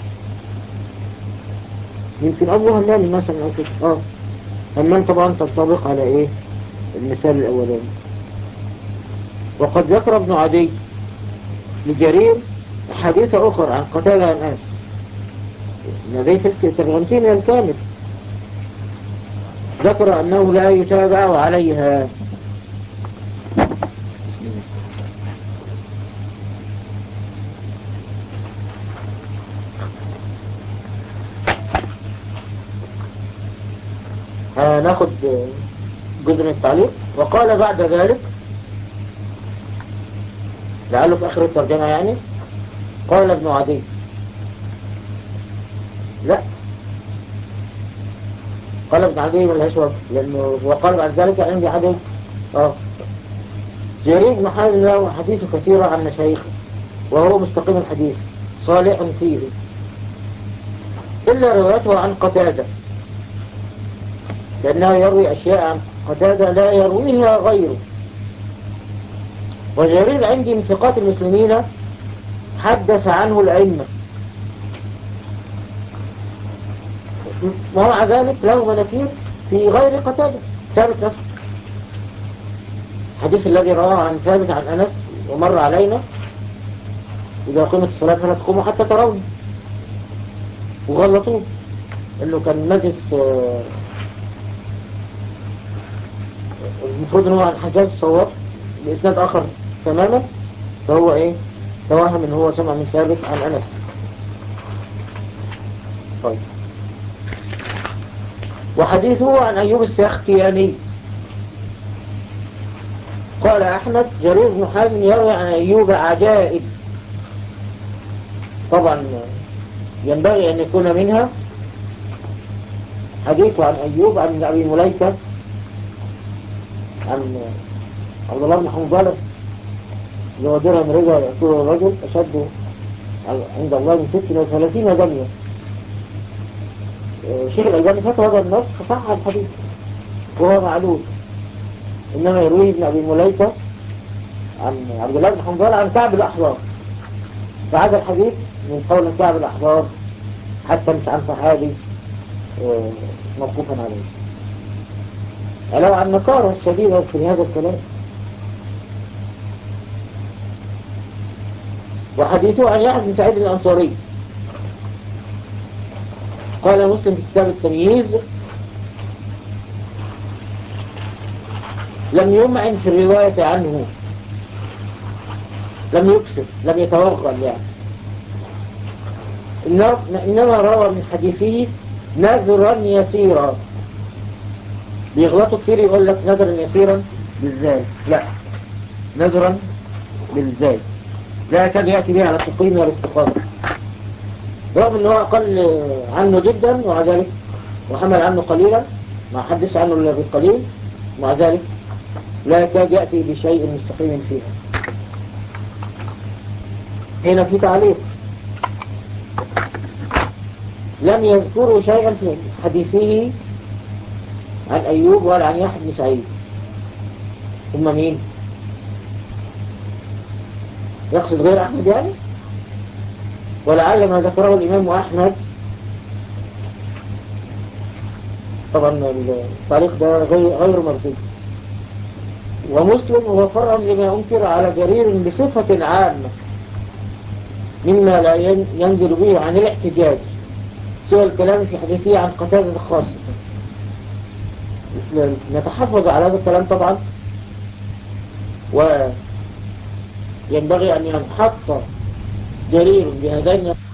يمكن ابو همام مثلا او كده اه همام طبعا تنطبق على ايه المثال الاولاني وقد ذكر ابن عدي لجرير حديثة أخرى عن قتالة عن أنس لديه في الترغمتين الكامل ذكر أنه لا يتابع عليها هناخد جزء من التعليق وقال بعد ذلك لعله في آخر الترجمة يعني قال ابن عدي لا قال ابن عدي ملهاش وقت لأنه وقال بعد ذلك عندي عدي اه جرير بن حازم له حديث كثيرة عن مشايخه وهو مستقيم الحديث صالح فيه إلا روايته عن قتادة لأنه يروي أشياء عن قتادة لا يرويها غيره وجرير عندي من ثقات المسلمين حدث عنه الأئمة ومع ذلك له مناكير في غير قتادة ثابت نفسه الحديث الذي رواه عن ثابت عن أنس ومر علينا إذا قيمت الصلاة فلا تقوموا حتى ترون وغلطوه انه كان مجلس آه، المفروض ان هو عن حجاج الصواب بإسناد آخر تماما فهو ايه توهم ان هو سمع من ثابت عن أنس طيب وحديثه عن أيوب السختياني قال أحمد جرير بن حازم يروي عن أيوب عجائب طبعا ينبغي أن يكون منها حديث عن أيوب عن أبي مليكة عن عبد الله بن حنظلة اللي هو درهم رجع يأكله الرجل أشد عند الله من 36 جميع شيخ الألباني فتح هذا النص فصح الحديث وهو معلوم إنما يرويه ابن أبي مليكة عن عبد الله بن حنظلة عن كعب الأحبار فهذا الحديث من قول كعب الأحبار حتى مش عن صحابي آه، موقوفا عليه ولو عن نكارة شديدة في هذا الكلام وحديثه عن يحيى بن سعيد الأنصاري قال مسلم في كتاب التمييز لم يمعن في الرواية عنه لم يكسر لم يتوغل يعني إنما روى من حديثه نذرا يسيرا بيغلطوا كثير يقول لك نذرا يسيرا بالزاي لا نذرا بالزاي لا كان يأتي بها على التقييم والاستقامة رغم ان هو اقل عنه جدا ومع ذلك وحمل عنه قليلا ما حدث عنه الا بالقليل مع ذلك لا يكاد يأتي بشيء مستقيم فيها هنا في تعليق لم يذكروا شيئا في حديثه عن أيوب ولا عن يحيى بن سعيد ثم مين يقصد غير أحمد يعني ولعل ما ذكره الإمام أحمد طبعا الطريق ده غير, غير مرسول ومسلم هو فرع لما أنكر على جرير بصفة عامة مما لا ينزل به عن الاحتجاج سوى الكلام في حديثه عن قتادة خاصة نتحفظ على هذا الكلام طبعا وينبغي أن ينحط جرير بهذين